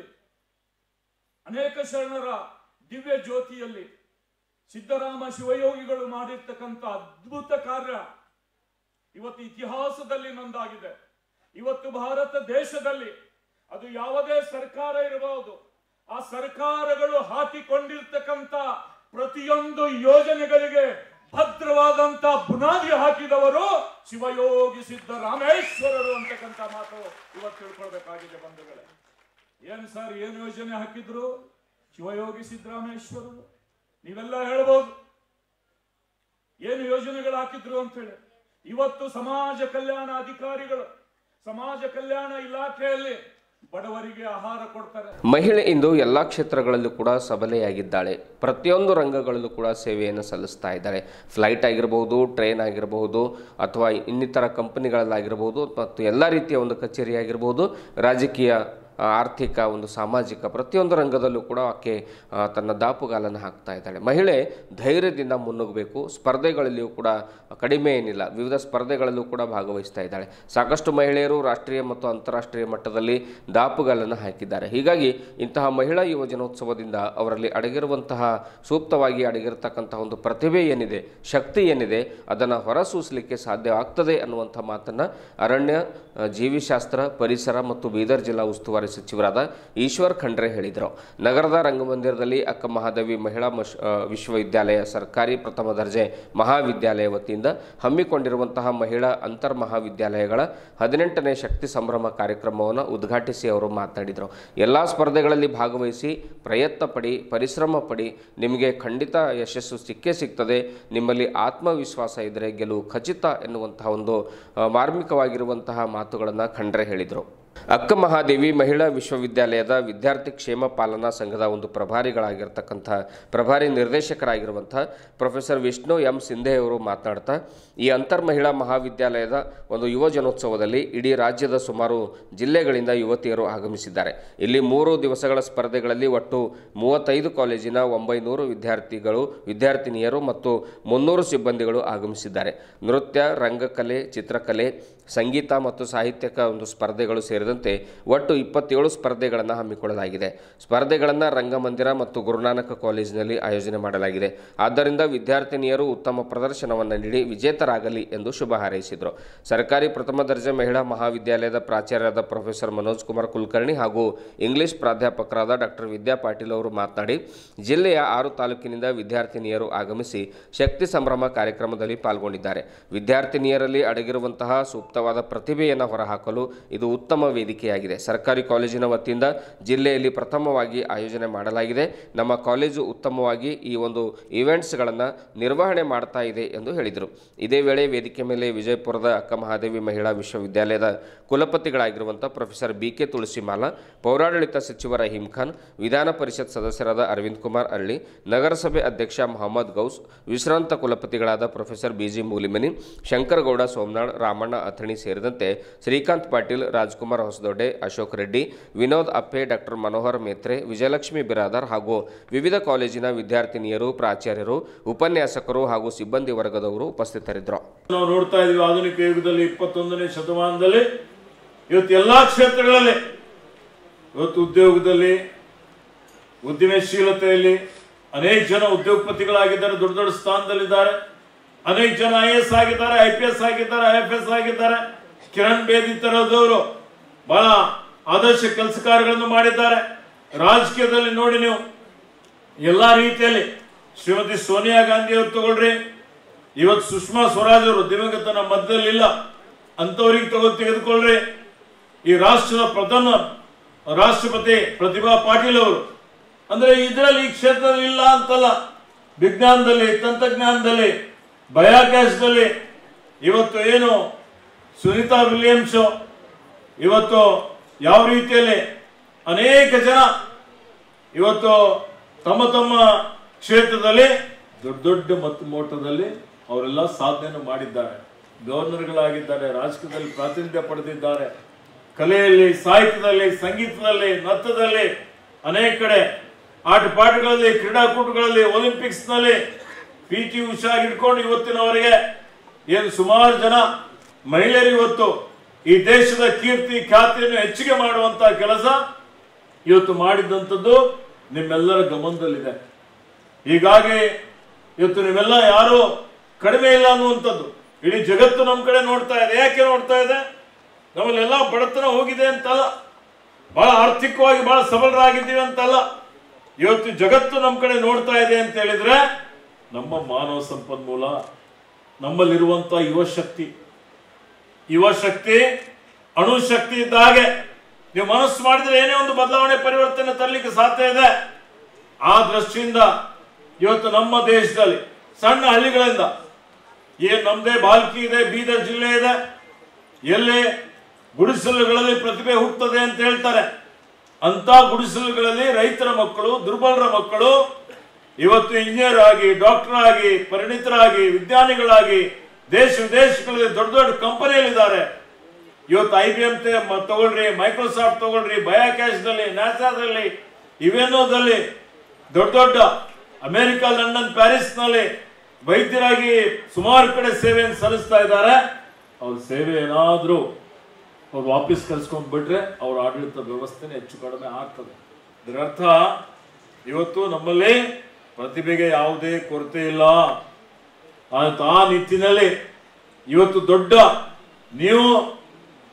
ಅನೇಕ ಶರಣರ ದಿವ್ಯ ಜ್ಯೋತಿಯಲ್ಲಿ ಸಿದ್ದರಾಮ ಶಿವಯೋಗಿಗಳು ಮಾಡಿರ್ತಕ್ಕಂಥ ಅದ್ಭುತ ಕಾರ್ಯ ಇವತ್ತು ಇತಿಹಾಸದಲ್ಲಿ ನೊಂದಾಗಿದೆ ಇವತ್ತು ಭಾರತ ದೇಶದಲ್ಲಿ ಅದು ಯಾವುದೇ ಸರ್ಕಾರ ಇರಬಹುದು ಆ ಸರ್ಕಾರಗಳು ಹಾಕಿಕೊಂಡಿರ್ತಕ್ಕಂಥ ಪ್ರತಿಯೊಂದು ಯೋಜನೆಗಳಿಗೆ ಭದ್ರವಾದಂತ ಬುನಾದಿ ಹಾಕಿದವರು ಶಿವಯೋಗಿ ಸಿದ್ದರಾಮೇಶ್ವರರು ಅಂತಕ್ಕಂಥ ಮಾತು ಇವತ್ತು ತಿಳ್ಕೊಳ್ಬೇಕಾಗಿದೆ ಬಂಧುಗಳೇ ಏನ್ ಸರ್ ಏನ್ ಯೋಜನೆ ಹಾಕಿದ್ರು ಶಿವಯೋಗಿ ಸಿದ್ದರಾಮೇಶ್ವರರು ನೀವೆಲ್ಲ ಹೇಳ್ಬೋದು ಏನು ಯೋಜನೆಗಳು ಹಾಕಿದ್ರು ಅಂತ ಹೇಳಿ ಇವತ್ತು ಸಮಾಜ ಕಲ್ಯಾಣ ಅಧಿಕಾರಿಗಳು ಸಮಾಜ ಕಲ್ಯಾಣ ಇಲಾಖೆಯಲ್ಲಿ ಬಡವರಿಗೆ ಆಹಾರ ಕೊಡ್ತಾರೆ ಮಹಿಳೆ ಇಂದು ಎಲ್ಲ ಕ್ಷೇತ್ರಗಳಲ್ಲೂ ಕೂಡ ಸಬಲೆಯಾಗಿದ್ದಾಳೆ ಪ್ರತಿಯೊಂದು ರಂಗಗಳಲ್ಲೂ ಕೂಡ ಸೇವೆಯನ್ನು ಸಲ್ಲಿಸ್ತಾ ಇದ್ದಾಳೆ ಫ್ಲೈಟ್ ಆಗಿರಬಹುದು ಟ್ರೈನ್ ಆಗಿರಬಹುದು ಅಥವಾ ಇನ್ನಿತರ ಕಂಪನಿಗಳಲ್ಲಾಗಿರ್ಬೋದು ಮತ್ತು ಎಲ್ಲ ರೀತಿಯ ಒಂದು ಕಚೇರಿ ಆಗಿರ್ಬೋದು ರಾಜಕೀಯ ಆ, ಆರ್ಥಿಕ ಒಂದು ಸಾಮಾಜಿಕ ಪ್ರತಿಯೊಂದು ರಂಗದಲ್ಲೂ ಕೂಡ ಆಕೆ ಆ, ತನ್ನ ದಾಪುಗಾಲನ್ನು ಹಾಕ್ತಾ ಇದ್ದಾಳೆ ಮಹಿಳೆ ಧೈರ್ಯದಿಂದ ಮುನ್ನುಗ್ಗಬೇಕು ಸ್ಪರ್ಧೆಗಳಲ್ಲಿಯೂ ಕೂಡ ಕಡಿಮೆ ಏನಿಲ್ಲ ವಿವಿಧ ಸ್ಪರ್ಧೆಗಳಲ್ಲೂ ಕೂಡ ಭಾಗವಹಿಸ್ತಾ ಇದ್ದಾಳೆ ಸಾಕಷ್ಟು ಮಹಿಳೆಯರು ರಾಷ್ಟ್ರೀಯ ಮತ್ತು ಅಂತಾರಾಷ್ಟ್ರೀಯ ಮಟ್ಟದಲ್ಲಿ ದಾಪುಗಾಲನ್ನು ಹಾಕಿದ್ದಾರೆ ಹೀಗಾಗಿ ಇಂತಹ ಮಹಿಳಾ ಯುವಜನೋತ್ಸವದಿಂದ ಅವರಲ್ಲಿ ಅಡಗಿರುವಂತಹ ಸೂಕ್ತವಾಗಿ ಅಡಗಿರತಕ್ಕಂತಹ ಒಂದು ಪ್ರತಿಭೆ ಏನಿದೆ ಶಕ್ತಿ ಏನಿದೆ ಅದನ್ನು ಹೊರಸೂಸಲಿಕ್ಕೆ ಸಾಧ್ಯ ಆಗ್ತದೆ ಅನ್ನುವಂಥ ಮಾತನ್ನು ಅರಣ್ಯ ಆ, ಜೀವಿಶಾಸ್ತ್ರ ಪರಿಸರ ಮತ್ತು ಬೀದರ್ ಜಿಲ್ಲಾ ಉಸ್ತುವಾರಿ ಉಸ್ತುವಾರಿ ಸಚಿವರಾದ ಈಶ್ವರ್ ಖಂಡ್ರೆ ಹೇಳಿದರು ನಗರದ ರಂಗಮಂದಿರದಲ್ಲಿ ಅಕ್ಕ ಮಹಾದೇವಿ ಮಹಿಳಾ ಮಶ್ ಆ, ವಿಶ್ವವಿದ್ಯಾಲಯ ಸರ್ಕಾರಿ ಪ್ರಥಮ ದರ್ಜೆ ಮಹಾವಿದ್ಯಾಲಯ ವತಿಯಿಂದ ಹಮ್ಮಿಕೊಂಡಿರುವಂತಹ ಮಹಿಳಾ ಅಂತರ್ ಮಹಾವಿದ್ಯಾಲಯಗಳ ಹದಿನೆಂಟನೇ ಶಕ್ತಿ ಸಂಭ್ರಮ ಕಾರ್ಯಕ್ರಮವನ್ನು ಉದ್ಘಾಟಿಸಿ ಅವರು ಮಾತನಾಡಿದರು ಎಲ್ಲ ಸ್ಪರ್ಧೆಗಳಲ್ಲಿ ಭಾಗವಹಿಸಿ ಪ್ರಯತ್ನ ಪಡಿ ಪರಿಶ್ರಮ ಪಡಿ ನಿಮಗೆ ಖಂಡಿತ ಯಶಸ್ಸು ಸಿಕ್ಕೇ ಸಿಗ್ತದೆ ನಿಮ್ಮಲ್ಲಿ ಆತ್ಮವಿಶ್ವಾಸ ಇದ್ದರೆ ಗೆಲುವು ಖಚಿತ ಎನ್ನುವಂತಹ ಒಂದು ಆ, ಮಾರ್ಮಿಕವಾಗಿರುವಂತಹ ಮಾತುಗಳನ್ನು ಖಂಡ್ರೆ ಹೇಳಿದರು ಅಕ್ಕ ಮಹಾದೇವಿ ಮಹಿಳಾ ವಿಶ್ವವಿದ್ಯಾಲಯದ ವಿದ್ಯಾರ್ಥಿ ಕ್ಷೇಮ ಪಾಲನಾ ಸಂಘದ ಒಂದು ಪ್ರಭಾರಿಗಳಾಗಿರ್ತಕ್ಕಂಥ ಪ್ರಭಾರಿ ನಿರ್ದೇಶಕರಾಗಿರುವಂಥ ಪ್ರೊಫೆಸರ್ ವಿಷ್ಣು ಎಂ ಸಿಂಧೆ ಅವರು ಮಾತನಾಡ್ತಾ ಈ ಅಂತರ್ ಮಹಿಳಾ ಮಹಾವಿದ್ಯಾಲಯದ ಒಂದು ಯುವ ಜನೋತ್ಸವದಲ್ಲಿ ಇಡೀ ರಾಜ್ಯದ ಸುಮಾರು ಜಿಲ್ಲೆಗಳಿಂದ ಯುವತಿಯರು ಆಗಮಿಸಿದ್ದಾರೆ ಇಲ್ಲಿ ಮೂರು ದಿವಸಗಳ ಸ್ಪರ್ಧೆಗಳಲ್ಲಿ ಒಟ್ಟು ಮೂವತ್ತೈದು ಕಾಲೇಜಿನ ಒಂಬೈನೂರು ವಿದ್ಯಾರ್ಥಿಗಳು ವಿದ್ಯಾರ್ಥಿನಿಯರು ಮತ್ತು ಮುನ್ನೂರು ಸಿಬ್ಬಂದಿಗಳು ಆಗಮಿಸಿದ್ದಾರೆ ನೃತ್ಯ ರಂಗಕಲೆ ಚಿತ್ರಕಲೆ ಸಂಗೀತ ಮತ್ತು ಸಾಹಿತ್ಯಕ ಒಂದು ಸ್ಪರ್ಧೆಗಳು ಸೇರಿದಂತೆ ಒಟ್ಟು ಇಪ್ಪತ್ತೇಳು ಸ್ಪರ್ಧೆಗಳನ್ನು ಹಮ್ಮಿಕೊಳ್ಳಲಾಗಿದೆ ಸ್ಪರ್ಧೆಗಳನ್ನು ರಂಗಮಂದಿರ ಮತ್ತು ಗುರುನಾನಕ ಕಾಲೇಜಿನಲ್ಲಿ ಆಯೋಜನೆ ಮಾಡಲಾಗಿದೆ ಆದ್ದರಿಂದ ವಿದ್ಯಾರ್ಥಿನಿಯರು ಉತ್ತಮ ಪ್ರದರ್ಶನವನ್ನು ನೀಡಿ ವಿಜೇತರಾಗಲಿ ಎಂದು ಶುಭ ಹಾರೈಸಿದರು ಸರ್ಕಾರಿ ಪ್ರಥಮ ದರ್ಜೆ ಮಹಿಳಾ ಮಹಾವಿದ್ಯಾಲಯದ ಪ್ರಾಚಾರ್ಯರಾದ ಪ್ರೊಫೆಸರ್ ಮನೋಜ್ ಕುಮಾರ್ ಕುಲಕರ್ಣಿ ಹಾಗೂ ಇಂಗ್ಲಿಷ್ ಪ್ರಾಧ್ಯಾಪಕರಾದ ಡಾಕ್ಟರ್ ವಿದ್ಯಾ ಪಾಟೀಲ್ ಅವರು ಮಾತನಾಡಿ ಜಿಲ್ಲೆಯ ಆರು ತಾಲೂಕಿನಿಂದ ವಿದ್ಯಾರ್ಥಿನಿಯರು ಆಗಮಿಸಿ ಶಕ್ತಿ ಸಂಭ್ರಮ ಕಾರ್ಯಕ್ರಮದಲ್ಲಿ ಪಾಲ್ಗೊಂಡಿದ್ದಾರೆ ವಿದ್ಯಾರ್ಥಿನಿಯರಲ್ಲಿ ಅಡಗಿರುವಂತಹ ಸೂಕ್ತವಾದ ಪ್ರತಿಭೆಯನ್ನು ಹೊರಹಾಕಲು ಇದು ಉತ್ತಮ ವೇದಿಕೆಯಾಗಿದೆ ಸರ್ಕಾರಿ ಕಾಲೇಜಿನ ವತಿಯಿಂದ ಜಿಲ್ಲೆಯಲ್ಲಿ ಪ್ರಥಮವಾಗಿ ಆಯೋಜನೆ ಮಾಡಲಾಗಿದೆ ನಮ್ಮ ಕಾಲೇಜು ಉತ್ತಮವಾಗಿ ಈ ಒಂದು ಇವೆಂಟ್ಸ್ಗಳನ್ನು ನಿರ್ವಹಣೆ ಮಾಡ್ತಾ ಇದೆ ಎಂದು ಹೇಳಿದರು ಇದೇ ವೇಳೆ ವೇದಿಕೆ ಮೇಲೆ ವಿಜಯಪುರದ ಅಕ್ಕ ಮಹಾದೇವಿ ಮಹಿಳಾ ವಿಶ್ವವಿದ್ಯಾಲಯದ ಕುಲಪತಿಗಳಾಗಿರುವಂಥ ಪ್ರೊಫೆಸರ್ ಬಿ ಕೆ ತುಳಸಿಮಾಲಾ ಪೌರಾಡಳಿತ ಸಚಿವ ರಹೀಂ ಖಾನ್ ವಿಧಾನ ಪರಿಷತ್ ಸದಸ್ಯರಾದ ಅರವಿಂದ್ ಕುಮಾರ್ ಅಳ್ಳಿ ನಗರಸಭೆ ಅಧ್ಯಕ್ಷ ಮೊಹಮ್ಮದ್ ಗೌಸ್ ವಿಶ್ರಾಂತ ಕುಲಪತಿಗಳಾದ ಪ್ರೊಫೆಸರ್ ಬಿಜಿ ಮೂಲಿಮನಿ ಶಂಕರಗೌಡ ಸೋಮನಾಳ್ ರಾಮಣ್ಣ ಅಥಣಿ ಸೇರಿದಂತೆ ಶ್ರೀಕಾಂತ್ ಪಾಟೀಲ್ ರಾಜ್ಕುಮಾರ್ ಹೊಸದೊಡ್ಡೆ ಅಶೋಕ್ ರೆಡ್ಡಿ ವಿನೋದ್ ಅಪ್ಪೆ ಡಾಕ್ಟರ್ ಮನೋಹರ್ ಮೇತ್ರೆ ವಿಜಯಲಕ್ಷ್ಮಿ ಬಿರಾದರ್ ಹಾಗೂ ವಿವಿಧ ಕಾಲೇಜಿನ ವಿದ್ಯಾರ್ಥಿನಿಯರು ಪ್ರಾಚಾರ್ಯರು ಉಪನ್ಯಾಸಕರು ಹಾಗೂ ಸಿಬ್ಬಂದಿ ವರ್ಗದವರು ಉಪಸ್ಥಿತರಿದ್ದರು ನಾವು ನೋಡ್ತಾ ಇದೀವಿ ಆಧುನಿಕ ಯುಗದಲ್ಲಿ ಇಪ್ಪತ್ತೊಂದನೇ ಶತಮಾನದಲ್ಲಿ ಇವತ್ತು ಎಲ್ಲಾ ಕ್ಷೇತ್ರಗಳಲ್ಲಿ ಇವತ್ತು ಉದ್ಯೋಗದಲ್ಲಿ ಉದ್ಯಮಶೀಲತೆಯಲ್ಲಿ ಅನೇಕ ಜನ ಉದ್ಯೋಗಪತಿಗಳಾಗಿದ್ದಾರೆ ದೊಡ್ಡ ದೊಡ್ಡ ಸ್ಥಾನದಲ್ಲಿದ್ದಾರೆ ಅನೇಕ ಜನ ಐ ಎಸ್ ಆಗಿದ್ದಾರೆ ಐ ಪಿ ಎಸ್ ಆಗಿದ್ದಾರೆ ಐ ಎಫ್ ಎಸ್ ಆಗಿದ್ದಾರೆ ಕಿರಣ್ ಬೇದಿ ತರದವರು ಬಹಳ ಆದರ್ಶ ಕೆಲಸ ಕಾರ್ಯಗಳನ್ನು ಮಾಡಿದ್ದಾರೆ ರಾಜಕೀಯದಲ್ಲಿ ನೋಡಿ ನೀವು ಎಲ್ಲಾ ರೀತಿಯಲ್ಲಿ ಶ್ರೀಮತಿ ಸೋನಿಯಾ ಗಾಂಧಿ ಅವರು ತಗೊಳ್ರಿ ಇವತ್ತು ಸುಷ್ಮಾ ಸ್ವರಾಜ್ ಅವರು ದಿವಂಗತ ನಮ್ಮ ಮಧ್ಯದಲ್ಲಿಲ್ಲ ಅಂತವರಿಗೆ ತಗೋ ತೆಗೆದುಕೊಳ್ಳ್ರಿ ಈ ರಾಷ್ಟ್ರದ ಪ್ರಧಾನ ರಾಷ್ಟ್ರಪತಿ ಪ್ರತಿಭಾ ಪಾಟೀಲ್ ಅವರು ಅಂದ್ರೆ ಇದರಲ್ಲಿ ಈ ಕ್ಷೇತ್ರದಲ್ಲಿ ಇಲ್ಲ ಅಂತಲ್ಲ ವಿಜ್ಞಾನದಲ್ಲಿ ತಂತ್ರಜ್ಞಾನದಲ್ಲಿ ಬಯಾಕ್ಯಾಸ್ದಲ್ಲಿ ಇವತ್ತು ಏನು ಸುನೀತಾ ವಿಲಿಯಮ್ಸ್ ಇವತ್ತು ಯಾವ ರೀತಿಯಲ್ಲಿ ಅನೇಕ ಜನ ಇವತ್ತು ತಮ್ಮ ತಮ್ಮ ಕ್ಷೇತ್ರದಲ್ಲಿ ದೊಡ್ಡ ದೊಡ್ಡ ಮತ್ತು ಮೋಟದಲ್ಲಿ ಅವರೆಲ್ಲ ಸಾಧನೆಯನ್ನು ಮಾಡಿದ್ದಾರೆ ಗವರ್ನರ್ಗಳಾಗಿದ್ದಾರೆ ರಾಜಕೀಯದಲ್ಲಿ ಪ್ರಾತಿನಿಧ್ಯ ಪಡೆದಿದ್ದಾರೆ ಕಲೆಯಲ್ಲಿ ಸಾಹಿತ್ಯದಲ್ಲಿ ಸಂಗೀತದಲ್ಲಿ ನೃತ್ಯದಲ್ಲಿ ಅನೇಕ ಕಡೆ ಆಟ ಪಾಠಗಳಲ್ಲಿ ಕ್ರೀಡಾಕೂಟಗಳಲ್ಲಿ ಒಲಿಂಪಿಕ್ಸ್ ನಲ್ಲಿ ಪಿ ಟಿ ಉಷಾ ಹಿಡ್ಕೊಂಡು ಇವತ್ತಿನವರೆಗೆ ಏನು ಸುಮಾರು ಜನ ಮಹಿಳೆಯರು ಇವತ್ತು ಈ ದೇಶದ ಕೀರ್ತಿ ಖ್ಯಾತಿಯನ್ನು ಹೆಚ್ಚಿಗೆ ಮಾಡುವಂತ ಕೆಲಸ ಇವತ್ತು ಮಾಡಿದಂಥದ್ದು ನಿಮ್ಮೆಲ್ಲರ ಗಮನದಲ್ಲಿದೆ ಹೀಗಾಗಿ ಇವತ್ತು ನೀವೆಲ್ಲ ಯಾರು ಕಡಿಮೆ ಇಲ್ಲ ಅನ್ನುವಂಥದ್ದು ಇಡೀ ಜಗತ್ತು ನಮ್ಮ ಕಡೆ ನೋಡ್ತಾ ಇದೆ ಯಾಕೆ ನೋಡ್ತಾ ಇದೆ ನಮ್ಮಲ್ಲೆಲ್ಲ ಬಡತನ ಹೋಗಿದೆ ಅಂತಲ್ಲ ಬಹಳ ಆರ್ಥಿಕವಾಗಿ ಬಹಳ ಸಬಲರಾಗಿದ್ದೀವಿ ಅಂತಲ್ಲ ಇವತ್ತು ಜಗತ್ತು ನಮ್ಮ ಕಡೆ ನೋಡ್ತಾ ಇದೆ ಅಂತ ಹೇಳಿದ್ರೆ ನಮ್ಮ ಮಾನವ ಸಂಪನ್ಮೂಲ ನಮ್ಮಲ್ಲಿರುವಂತ ಯುವ ಶಕ್ತಿ ಯುವ ಶಕ್ತಿ ಅಣು ಶಕ್ತಿ ಇದ್ದ ಹಾಗೆ ನೀವು ಮನಸ್ಸು ಮಾಡಿದ್ರೆ ಏನೇ ಒಂದು ಬದಲಾವಣೆ ಪರಿವರ್ತನೆ ತರಲಿಕ್ಕೆ ಸಾಧ್ಯ ಇದೆ ಆ ದೃಷ್ಟಿಯಿಂದ ಇವತ್ತು ನಮ್ಮ ದೇಶದಲ್ಲಿ ಸಣ್ಣ ಹಳ್ಳಿಗಳಿಂದ ಏನ್ ನಮ್ದೇ ಬಾಲ್ಕಿ ಇದೆ ಬೀದರ್ ಜಿಲ್ಲೆ ಇದೆ ಎಲ್ಲಿ ಗುಡಿಸಲುಗಳಲ್ಲಿ ಪ್ರತಿಭೆ ಹುಟ್ಟುತ್ತದೆ ಅಂತ ಹೇಳ್ತಾರೆ ಅಂತ ಗುಡಿಸಲುಗಳಲ್ಲಿ ರೈತರ ಮಕ್ಕಳು ದುರ್ಬಲರ ಮಕ್ಕಳು ಇವತ್ತು ಇಂಜಿನಿಯರ್ ಆಗಿ ಡಾಕ್ಟರ್ ಆಗಿ ಪರಿಣಿತರಾಗಿ ವಿಜ್ಞಾನಿಗಳಾಗಿ ದೇಶ ವಿದೇಶಗಳಲ್ಲಿ ದೊಡ್ಡ ದೊಡ್ಡ ಕಂಪನಿಯಲ್ಲಿದ್ದಾರೆ ಇವತ್ತು ಐ ಬಿ ಎಂ ತಗೊಳ್ರಿ ಮೈಕ್ರೋಸಾಫ್ಟ್ ತಗೊಳ್ರಿ ಬಯಾಕ್ಯಾಶ್ದಲ್ಲಿ ನ್ಯಾಸಾದಲ್ಲಿ ಇವೆನ್ನೋದಲ್ಲಿ ದೊಡ್ಡ ದೊಡ್ಡ ಅಮೆರಿಕ ಲಂಡನ್ ಪ್ಯಾರಿಸ್ ನಲ್ಲಿ ವೈದ್ಯರಾಗಿ ಸುಮಾರು ಕಡೆ ಸೇವೆಯನ್ನು ಸಲ್ಲಿಸ್ತಾ ಇದ್ದಾರೆ ಅವ್ರ ಸೇವೆ ಏನಾದ್ರೂ ಅವ್ರು ವಾಪಸ್ ಕಲ್ಸ್ಕೊಂಡ್ ಬಿಟ್ರೆ ಅವ್ರ ಆಡಳಿತ ವ್ಯವಸ್ಥೆನೇ ಹೆಚ್ಚು ಕಡಿಮೆ ಆಗ್ತದೆ ಇದರರ್ಥ ಇವತ್ತು ನಮ್ಮಲ್ಲಿ ಪ್ರತಿಭೆಗೆ ಯಾವುದೇ ಕೊರತೆ ಇಲ್ಲ ಆಯ್ತು ಆ ನಿಟ್ಟಿನಲ್ಲಿ ಇವತ್ತು ದೊಡ್ಡ ನೀವು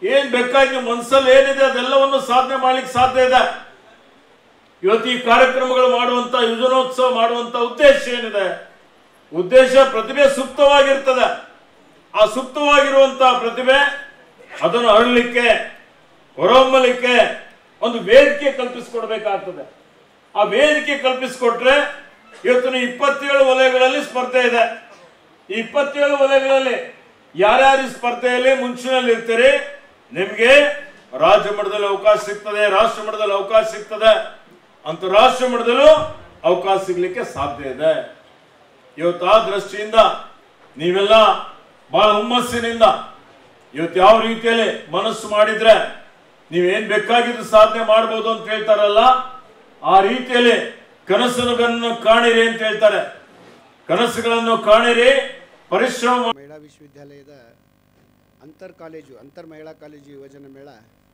ಏನ್ ಬೇಕಾಗಿ ನಿಮ್ಮ ಮನಸ್ಸಲ್ಲಿ ಏನಿದೆ ಅದೆಲ್ಲವನ್ನು ಸಾಧನೆ ಮಾಡ್ಲಿಕ್ಕೆ ಸಾಧ್ಯ ಇದೆ ಇವತ್ತು ಈ ಕಾರ್ಯಕ್ರಮಗಳು ಮಾಡುವಂತ ಯುವಜನೋತ್ಸವ ಮಾಡುವಂತ ಉದ್ದೇಶ ಏನಿದೆ ಉದ್ದೇಶ ಪ್ರತಿಭೆ ಸುಪ್ತವಾಗಿರ್ತದೆ ಆ ಸುಪ್ತವಾಗಿರುವಂತಹ ಪ್ರತಿಭೆ ಅದನ್ನು ಅರಳಲಿಕ್ಕೆ ಹೊರಹೊಮ್ಮಲಿಕ್ಕೆ ಒಂದು ವೇದಿಕೆ ಕಲ್ಪಿಸಿಕೊಡ್ಬೇಕಾಗ್ತದೆ ಆ ವೇದಿಕೆ ಕಲ್ಪಿಸಿಕೊಟ್ರೆ ಇವತ್ತಿನ ಇಪ್ಪತ್ತೇಳು ವಲಯಗಳಲ್ಲಿ ಸ್ಪರ್ಧೆ ಇದೆ ಈ ಇಪ್ಪತ್ತೇಳು ವಲಯಗಳಲ್ಲಿ ಯಾರ್ಯಾರು ಈ ಸ್ಪರ್ಧೆಯಲ್ಲಿ ಮುಂಚಿನಲ್ಲಿ ಇರ್ತೀರಿ ನಿಮ್ಗೆ ರಾಜ್ಯ ಮಟ್ಟದಲ್ಲಿ ಅವಕಾಶ ಸಿಗ್ತದೆ ರಾಷ್ಟ್ರ ಮಟ್ಟದಲ್ಲಿ ಅವಕಾಶ ಸಿಗ್ತದೆ ಅಂತಾರಾಷ್ಟ್ರೀಯ ಮಟ್ಟದಲ್ಲೂ ಅವಕಾಶ ಸಿಗ್ಲಿಕ್ಕೆ ಸಾಧ್ಯ ಇದೆ ಇವತ್ತು ಆ ದೃಷ್ಟಿಯಿಂದ ನೀವೆಲ್ಲ ಬಹಳ ಹುಮ್ಮಸ್ಸಿನಿಂದ ಇವತ್ತು ಯಾವ ರೀತಿಯಲ್ಲಿ ಮನಸ್ಸು ಮಾಡಿದ್ರೆ ನೀವೇನ್ ಬೇಕಾಗಿದ್ದು ಸಾಧನೆ ಮಾಡ್ಬೋದು ಅಂತ ಹೇಳ್ತಾರಲ್ಲ ಆ ರೀತಿಯಲ್ಲಿ ಕನಸುಗಳನ್ನು ಕಾಣಿರಿ ಅಂತ ಹೇಳ್ತಾರೆ ಕನಸುಗಳನ್ನು ಕಾಣಿರಿ ಪರಿಶ್ರಮ ಮಾಡಿ- ಮಹಿಳಾ ವಿಶ್ವವಿದ್ಯಾಲಯದ ಅಂತರ್ ಕಾಲೇಜು ಅಂತರ್ ಮಹಿಳಾ ಕಾಲೇಜು ಯುವಜನ ಮೇಳ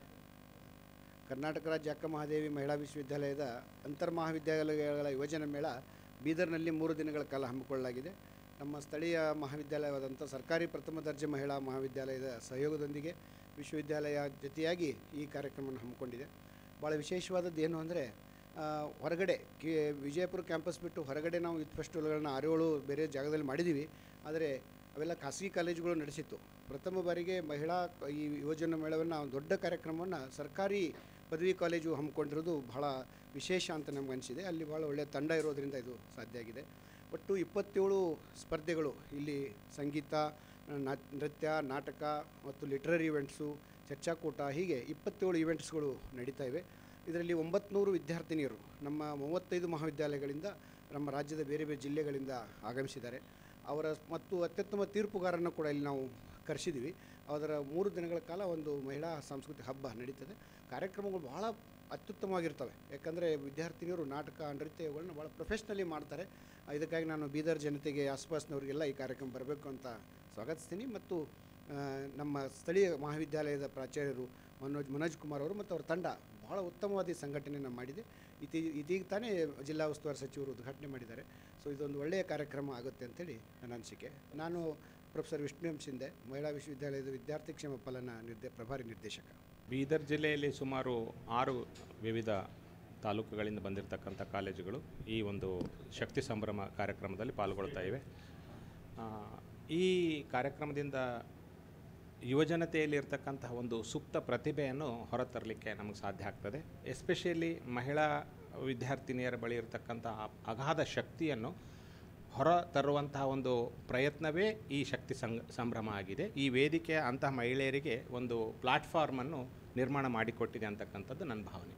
ಕರ್ನಾಟಕ ರಾಜ್ಯ ಅಕ್ಕ ಮಹಾದೇವಿ ಮಹಿಳಾ ವಿಶ್ವವಿದ್ಯಾಲಯದ ಅಂತರ್ ಮಹಾವಿದ್ಯಾಲಯಗಳ ಯುವಜನ ಮೇಳ ಬೀದರ್ನಲ್ಲಿ ಮೂರು ದಿನಗಳ ಕಾಲ ಹಮ್ಮಿಕೊಳ್ಳಲಾಗಿದೆ ನಮ್ಮ ಸ್ಥಳೀಯ ಮಹಾವಿದ್ಯಾಲಯವಾದಂಥ ಸರ್ಕಾರಿ ಪ್ರಥಮ ದರ್ಜೆ ಮಹಿಳಾ ಮಹಾವಿದ್ಯಾಲಯದ ಸಹಯೋಗದೊಂದಿಗೆ ವಿಶ್ವವಿದ್ಯಾಲಯ ಜೊತೆಯಾಗಿ ಈ ಕಾರ್ಯಕ್ರಮವನ್ನು ಹಮ್ಮಿಕೊಂಡಿದೆ ಭಾಳ ವಿಶೇಷವಾದದ್ದು ಏನು ಅಂದರೆ ಹೊರಗಡೆ ಕೆ ವಿಜಯಪುರ ಕ್ಯಾಂಪಸ್ ಬಿಟ್ಟು ಹೊರಗಡೆ ನಾವು ಯೂತ್ ಫೆಸ್ಟಿವಲ್ಗಳನ್ನ ಆರು ಏಳು ಬೇರೆ ಜಾಗದಲ್ಲಿ ಮಾಡಿದ್ದೀವಿ ಆದರೆ ಅವೆಲ್ಲ ಖಾಸಗಿ ಕಾಲೇಜುಗಳು ನಡೆಸಿತ್ತು ಪ್ರಥಮ ಬಾರಿಗೆ ಮಹಿಳಾ ಕ- ಈ ಯುವಜನ ಮೇಳವನ್ನು ಒಂದು ದೊಡ್ಡ ಕಾರ್ಯಕ್ರಮವನ್ನು ಸರ್ಕಾರಿ ಪದವಿ ಕಾಲೇಜು ಹಮ್ಮಿಕೊಂಡಿರೋದು ಬಹಳ ವಿಶೇಷ ಅಂತ ನಮ್ಗೆ ಅನಿಸಿದೆ ಅಲ್ಲಿ ಭಾಳ ಒಳ್ಳೆಯ ತಂಡ ಇರೋದರಿಂದ ಇದು ಸಾಧ್ಯ ಆಗಿದೆ ಒಟ್ಟು ಇಪ್ಪತ್ತೇಳು ಸ್ಪರ್ಧೆಗಳು ಇಲ್ಲಿ ಸಂಗೀತ ನಾ ನೃತ್ಯ ನಾಟಕ ಮತ್ತು ಲಿಟ್ರರಿ ಇವೆಂಟ್ಸು ಚರ್ಚಾಕೂಟ ಹೀಗೆ ಇಪ್ಪತ್ತೇಳು ಇವೆಂಟ್ಸ್ಗಳು ನಡೀತಾ ಇವೆ ಇದರಲ್ಲಿ ಒಂಬತ್ನೂರು ವಿದ್ಯಾರ್ಥಿನಿಯರು ನಮ್ಮ ಮೂವತ್ತೈದು ಮಹಾವಿದ್ಯಾಲಯಗಳಿಂದ ನಮ್ಮ ರಾಜ್ಯದ ಬೇರೆ ಬೇರೆ ಜಿಲ್ಲೆಗಳಿಂದ ಆಗಮಿಸಿದ್ದಾರೆ ಅವರ ಮತ್ತು ಅತ್ಯುತ್ತಮ ತೀರ್ಪುಗಾರನ್ನು ಕೂಡ ಇಲ್ಲಿ ನಾವು ಕರೆಸಿದ್ದೀವಿ ಅದರ ಮೂರು ದಿನಗಳ ಕಾಲ ಒಂದು ಮಹಿಳಾ ಸಾಂಸ್ಕೃತಿಕ ಹಬ್ಬ ನಡೀತದೆ ಕಾರ್ಯಕ್ರಮಗಳು ಬಹಳ ಅತ್ಯುತ್ತಮವಾಗಿರ್ತವೆ ಯಾಕಂದರೆ ವಿದ್ಯಾರ್ಥಿನಿಯರು ನಾಟಕ ನೃತ್ಯ ಇವುಗಳನ್ನ ಭಾಳ ಪ್ರೊಫೆಷ್ನಲಿ ಮಾಡ್ತಾರೆ ಆ, ಇದಕ್ಕಾಗಿ ನಾನು ಬೀದರ್ ಜನತೆಗೆ ಆಸ್ಪಾಸ್ನವರಿಗೆಲ್ಲ ಈ ಕಾರ್ಯಕ್ರಮ ಬರಬೇಕು ಅಂತ ಸ್ವಾಗತಿಸ್ತೀನಿ ಮತ್ತು ಆ, ನಮ್ಮ ಸ್ಥಳೀಯ ಮಹಾವಿದ್ಯಾಲಯದ ಪ್ರಾಚಾರ್ಯರು ಮನೋಜ್ ಮನೋಜ್ ಕುಮಾರ್ ಅವರು ಮತ್ತು ಅವರ ತಂಡ ಬಹಳ ಉತ್ತಮವಾದ ಈ ಸಂಘಟನೆಯನ್ನು ಮಾಡಿದೆ ಇತಿ ಇದೀಗ ತಾನೇ ಜಿಲ್ಲಾ ಉಸ್ತುವಾರಿ ಸಚಿವರು ಉದ್ಘಾಟನೆ ಮಾಡಿದ್ದಾರೆ ಸೊ ಇದೊಂದು ಒಳ್ಳೆಯ ಕಾರ್ಯಕ್ರಮ ಆಗುತ್ತೆ ಅಂತೇಳಿ ನನ್ನ ಅನಿಸಿಕೆ ನಾನು ಪ್ರೊಫೆಸರ್ ವಿಷ್ಣು ಎಂ ಶಿಂದೆ ಮಹಿಳಾ ವಿಶ್ವವಿದ್ಯಾಲಯದ ವಿದ್ಯಾರ್ಥಿ ಕ್ಷೇಮ ಪಾಲನಾ ನಿರ್ದೇ ಪ್ರಭಾರಿ ನಿರ್ದೇಶಕ ಬೀದರ್ ಜಿಲ್ಲೆಯಲ್ಲಿ ಸುಮಾರು ಆರು ವಿವಿಧ ತಾಲೂಕುಗಳಿಂದ ಬಂದಿರತಕ್ಕಂಥ ಕಾಲೇಜುಗಳು ಈ ಒಂದು ಶಕ್ತಿ ಸಂಭ್ರಮ ಕಾರ್ಯಕ್ರಮದಲ್ಲಿ ಪಾಲ್ಗೊಳ್ತಾ ಇವೆ ಆ, ಈ ಕಾರ್ಯಕ್ರಮದಿಂದ ಯುವಜನತೆಯಲ್ಲಿ ಇರ್ತಕ್ಕಂತಹ ಒಂದು ಸೂಕ್ತ ಪ್ರತಿಭೆಯನ್ನು ಹೊರತರಲಿಕ್ಕೆ ನಮಗೆ ಸಾಧ್ಯ ಆಗ್ತದೆ ಎಸ್ಪೆಷಲಿ ಮಹಿಳಾ ವಿದ್ಯಾರ್ಥಿನಿಯರ ಬಳಿ ಇರತಕ್ಕಂತಹ ಅಗಾಧ ಶಕ್ತಿಯನ್ನು ಹೊರ ತರುವಂತಹ ಒಂದು ಪ್ರಯತ್ನವೇ ಈ ಶಕ್ತಿ ಸಂಗ್ ಸಂಭ್ರಮ ಆಗಿದೆ ಈ ವೇದಿಕೆ ಅಂತಹ ಮಹಿಳೆಯರಿಗೆ ಒಂದು ಪ್ಲಾಟ್ಫಾರ್ಮನ್ನು ನಿರ್ಮಾಣ ಮಾಡಿಕೊಟ್ಟಿದೆ ಅಂತಕ್ಕಂಥದ್ದು ನನ್ನ ಭಾವನೆ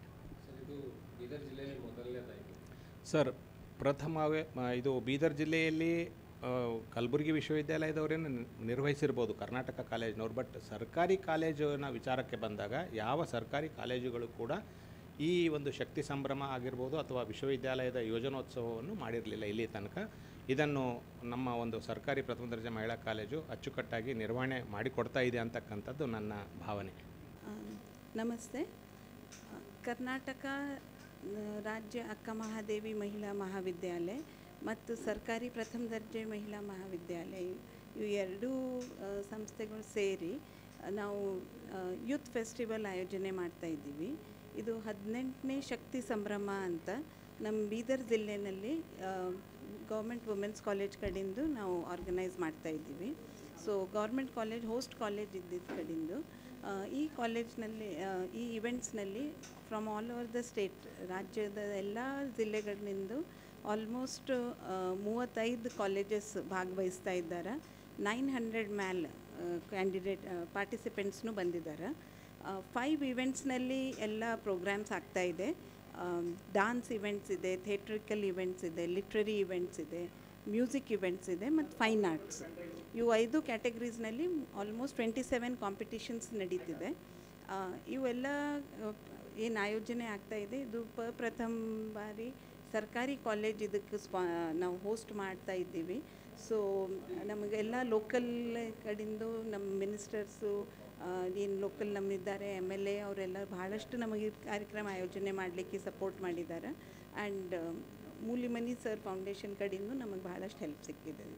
ಸರ್ ಪ್ರಥಮವೇ ಮ- ಇದು ಬೀದರ್ ಜಿಲ್ಲೆಯಲ್ಲಿ ಆ, ಕಲಬುರಗಿ ವಿಶ್ವವಿದ್ಯಾಲಯದವರೇನು ನಿ- ನಿರ್ವಹಿಸಿರ್ಬೋದು ಕರ್ನಾಟಕ ಕಾಲೇಜಿನವ್ರು ಬಟ್ ಸರ್ಕಾರಿ ಕಾಲೇಜಿನ ವಿಚಾರಕ್ಕೆ ಬಂದಾಗ ಯಾವ ಸರ್ಕಾರಿ ಕಾಲೇಜುಗಳು ಕೂಡ ಈ ಒಂದು ಶಕ್ತಿ ಸಂಭ್ರಮ ಆಗಿರ್ಬೋದು ಅಥವಾ ವಿಶ್ವವಿದ್ಯಾಲಯದ ಯೋಜನೋತ್ಸವವನ್ನು ಮಾಡಿರಲಿಲ್ಲ ಇಲ್ಲಿ ತನಕ ಇದನ್ನು ನಮ್ಮ ಒಂದು ಸರ್ಕಾರಿ ಪ್ರಥಮ ದರ್ಜೆ ಮಹಿಳಾ ಕಾಲೇಜು ಅಚ್ಚುಕಟ್ಟಾಗಿ ನಿರ್ವಹಣೆ ಮಾಡಿಕೊಡ್ತಾ ಇದೆ ಅಂತಕ್ಕಂಥದ್ದು ನನ್ನ ಭಾವನೆ ಆ, ನಮಸ್ತೆ ಆ, ಕರ್ನಾಟಕ ಆ, ರಾಜ್ಯ ಅಕ್ಕ ಮಹಾದೇವಿ ಮಹಿಳಾ ಮಹಾವಿದ್ಯಾಲಯ ಮತ್ತು ಸರ್ಕಾರಿ ಪ್ರಥಮ ದರ್ಜೆ ಮಹಿಳಾ ಮಹಾವಿದ್ಯಾಲಯ ಇವು ಎರಡೂ ಆ, ಸಂಸ್ಥೆಗಳು ಸೇರಿ ಆ, ನಾವು ಯೂತ್ ಫೆಸ್ಟಿವಲ್ ಆಯೋಜನೆ ಮಾಡ್ತಾ ಇದ್ದೀವಿ ಇದು ಹದಿನೆಂಟನೇ ಶಕ್ತಿ ಸಂಭ್ರಮ ಅಂತ ನಮ್ಮ ಬೀದರ್ ಜಿಲ್ಲೆಯಲ್ಲಿ ಗೌರ್ಮೆಂಟ್ ವುಮೆನ್ಸ್ ಕಾಲೇಜ್ ಕಡೆಯಿಂದ ನಾವು ಆರ್ಗನೈಸ್ ಮಾಡ್ತಾ ಇದ್ದೀವಿ so government college host college ಇದ್ದಿದ್ದ ಕಡೆಯಿಂದ ಆ, ಈ ಕಾಲೇಜ್ನಲ್ಲಿ ಆ, ಈ ಇವೆಂಟ್ಸ್ನಲ್ಲಿ from all over the state ರಾಜ್ಯದ ಎಲ್ಲ ಜಿಲ್ಲೆಗಳಿಂದ ಆಲ್ಮೋಸ್ಟ್ ಮೂವತ್ತೈದು ಕಾಲೇಜಸ್ ಭಾಗವಹಿಸ್ತಾ ಇದ್ದಾರೆ ನೈನ್ ಹಂಡ್ರೆಡ್ ಮ್ಯಾಲ್ ಕ್ಯಾಂಡಿಡೇಟ್ ಪಾರ್ಟಿಸಿಪೆಂಟ್ಸ್ನು ಬಂದಿದ್ದಾರೆ ಫೈವ್ ಇವೆಂಟ್ಸ್ನಲ್ಲಿ ಎಲ್ಲ ಪ್ರೋಗ್ರಾಮ್ಸ್ ಆಗ್ತಾ ಇದೆ ಡಾನ್ಸ್ ಇವೆಂಟ್ಸ್ ಇದೆ ಥಿಯೇಟ್ರಿಕಲ್ ಇವೆಂಟ್ಸ್ ಇದೆ ಲಿಟ್ರರಿ ಇವೆಂಟ್ಸ್ ಇದೆ ಮ್ಯೂಸಿಕ್ ಇವೆಂಟ್ಸ್ ಇದೆ ಮತ್ತು ಫೈನ್ ಆರ್ಟ್ಸ್ ಇವು ಐದು ಕ್ಯಾಟಗರೀಸ್ನಲ್ಲಿ ಆಲ್ಮೋಸ್ಟ್ ಟ್ವೆಂಟಿ ಸೆವೆನ್ ಕಾಂಪಿಟಿಷನ್ಸ್ ನಡೀತಿದೆ ಆ, ಇವೆಲ್ಲ ಏನು ಆಯೋಜನೆ ಆಗ್ತಾ ಇದೆ ಇದು ಪ ಪ್ರಥಮ ಬಾರಿ ಸರ್ಕಾರಿ ಕಾಲೇಜ್ ಇದಕ್ಕೆ ಸ್ಪಾ ನಾವು ಹೋಸ್ಟ್ ಮಾಡ್ತಾ ಇದ್ದೀವಿ ಸೊ ನಮಗೆಲ್ಲ ಲೋಕಲ್ ಕಡೆಯಿಂದ ನಮ್ಮ ಮಿನಿಸ್ಟರ್ಸು ಏನು ಲೋಕಲ್ ನಮ್ಮಿದ್ದಾರೆ ಎಮ್ ಎಲ್ ಎ ಅವರೆಲ್ಲ ಬಹಳಷ್ಟು ನಮಗೆ ಈ ಕಾರ್ಯಕ್ರಮ ಆಯೋಜನೆ ಮಾಡಲಿಕ್ಕೆ ಸಪೋರ್ಟ್ ಮಾಡಿದ್ದಾರೆ ಆ್ಯಂಡ್ ಮೂಲಿಮನಿ ಸರ್ ಫೌಂಡೇಶನ್ ಕಡೆಯಿಂದ ನಮಗೆ ಬಹಳಷ್ಟು ಹೆಲ್ಪ್ ಸಿಕ್ಕಿದೆ ಇದಕ್ಕೆ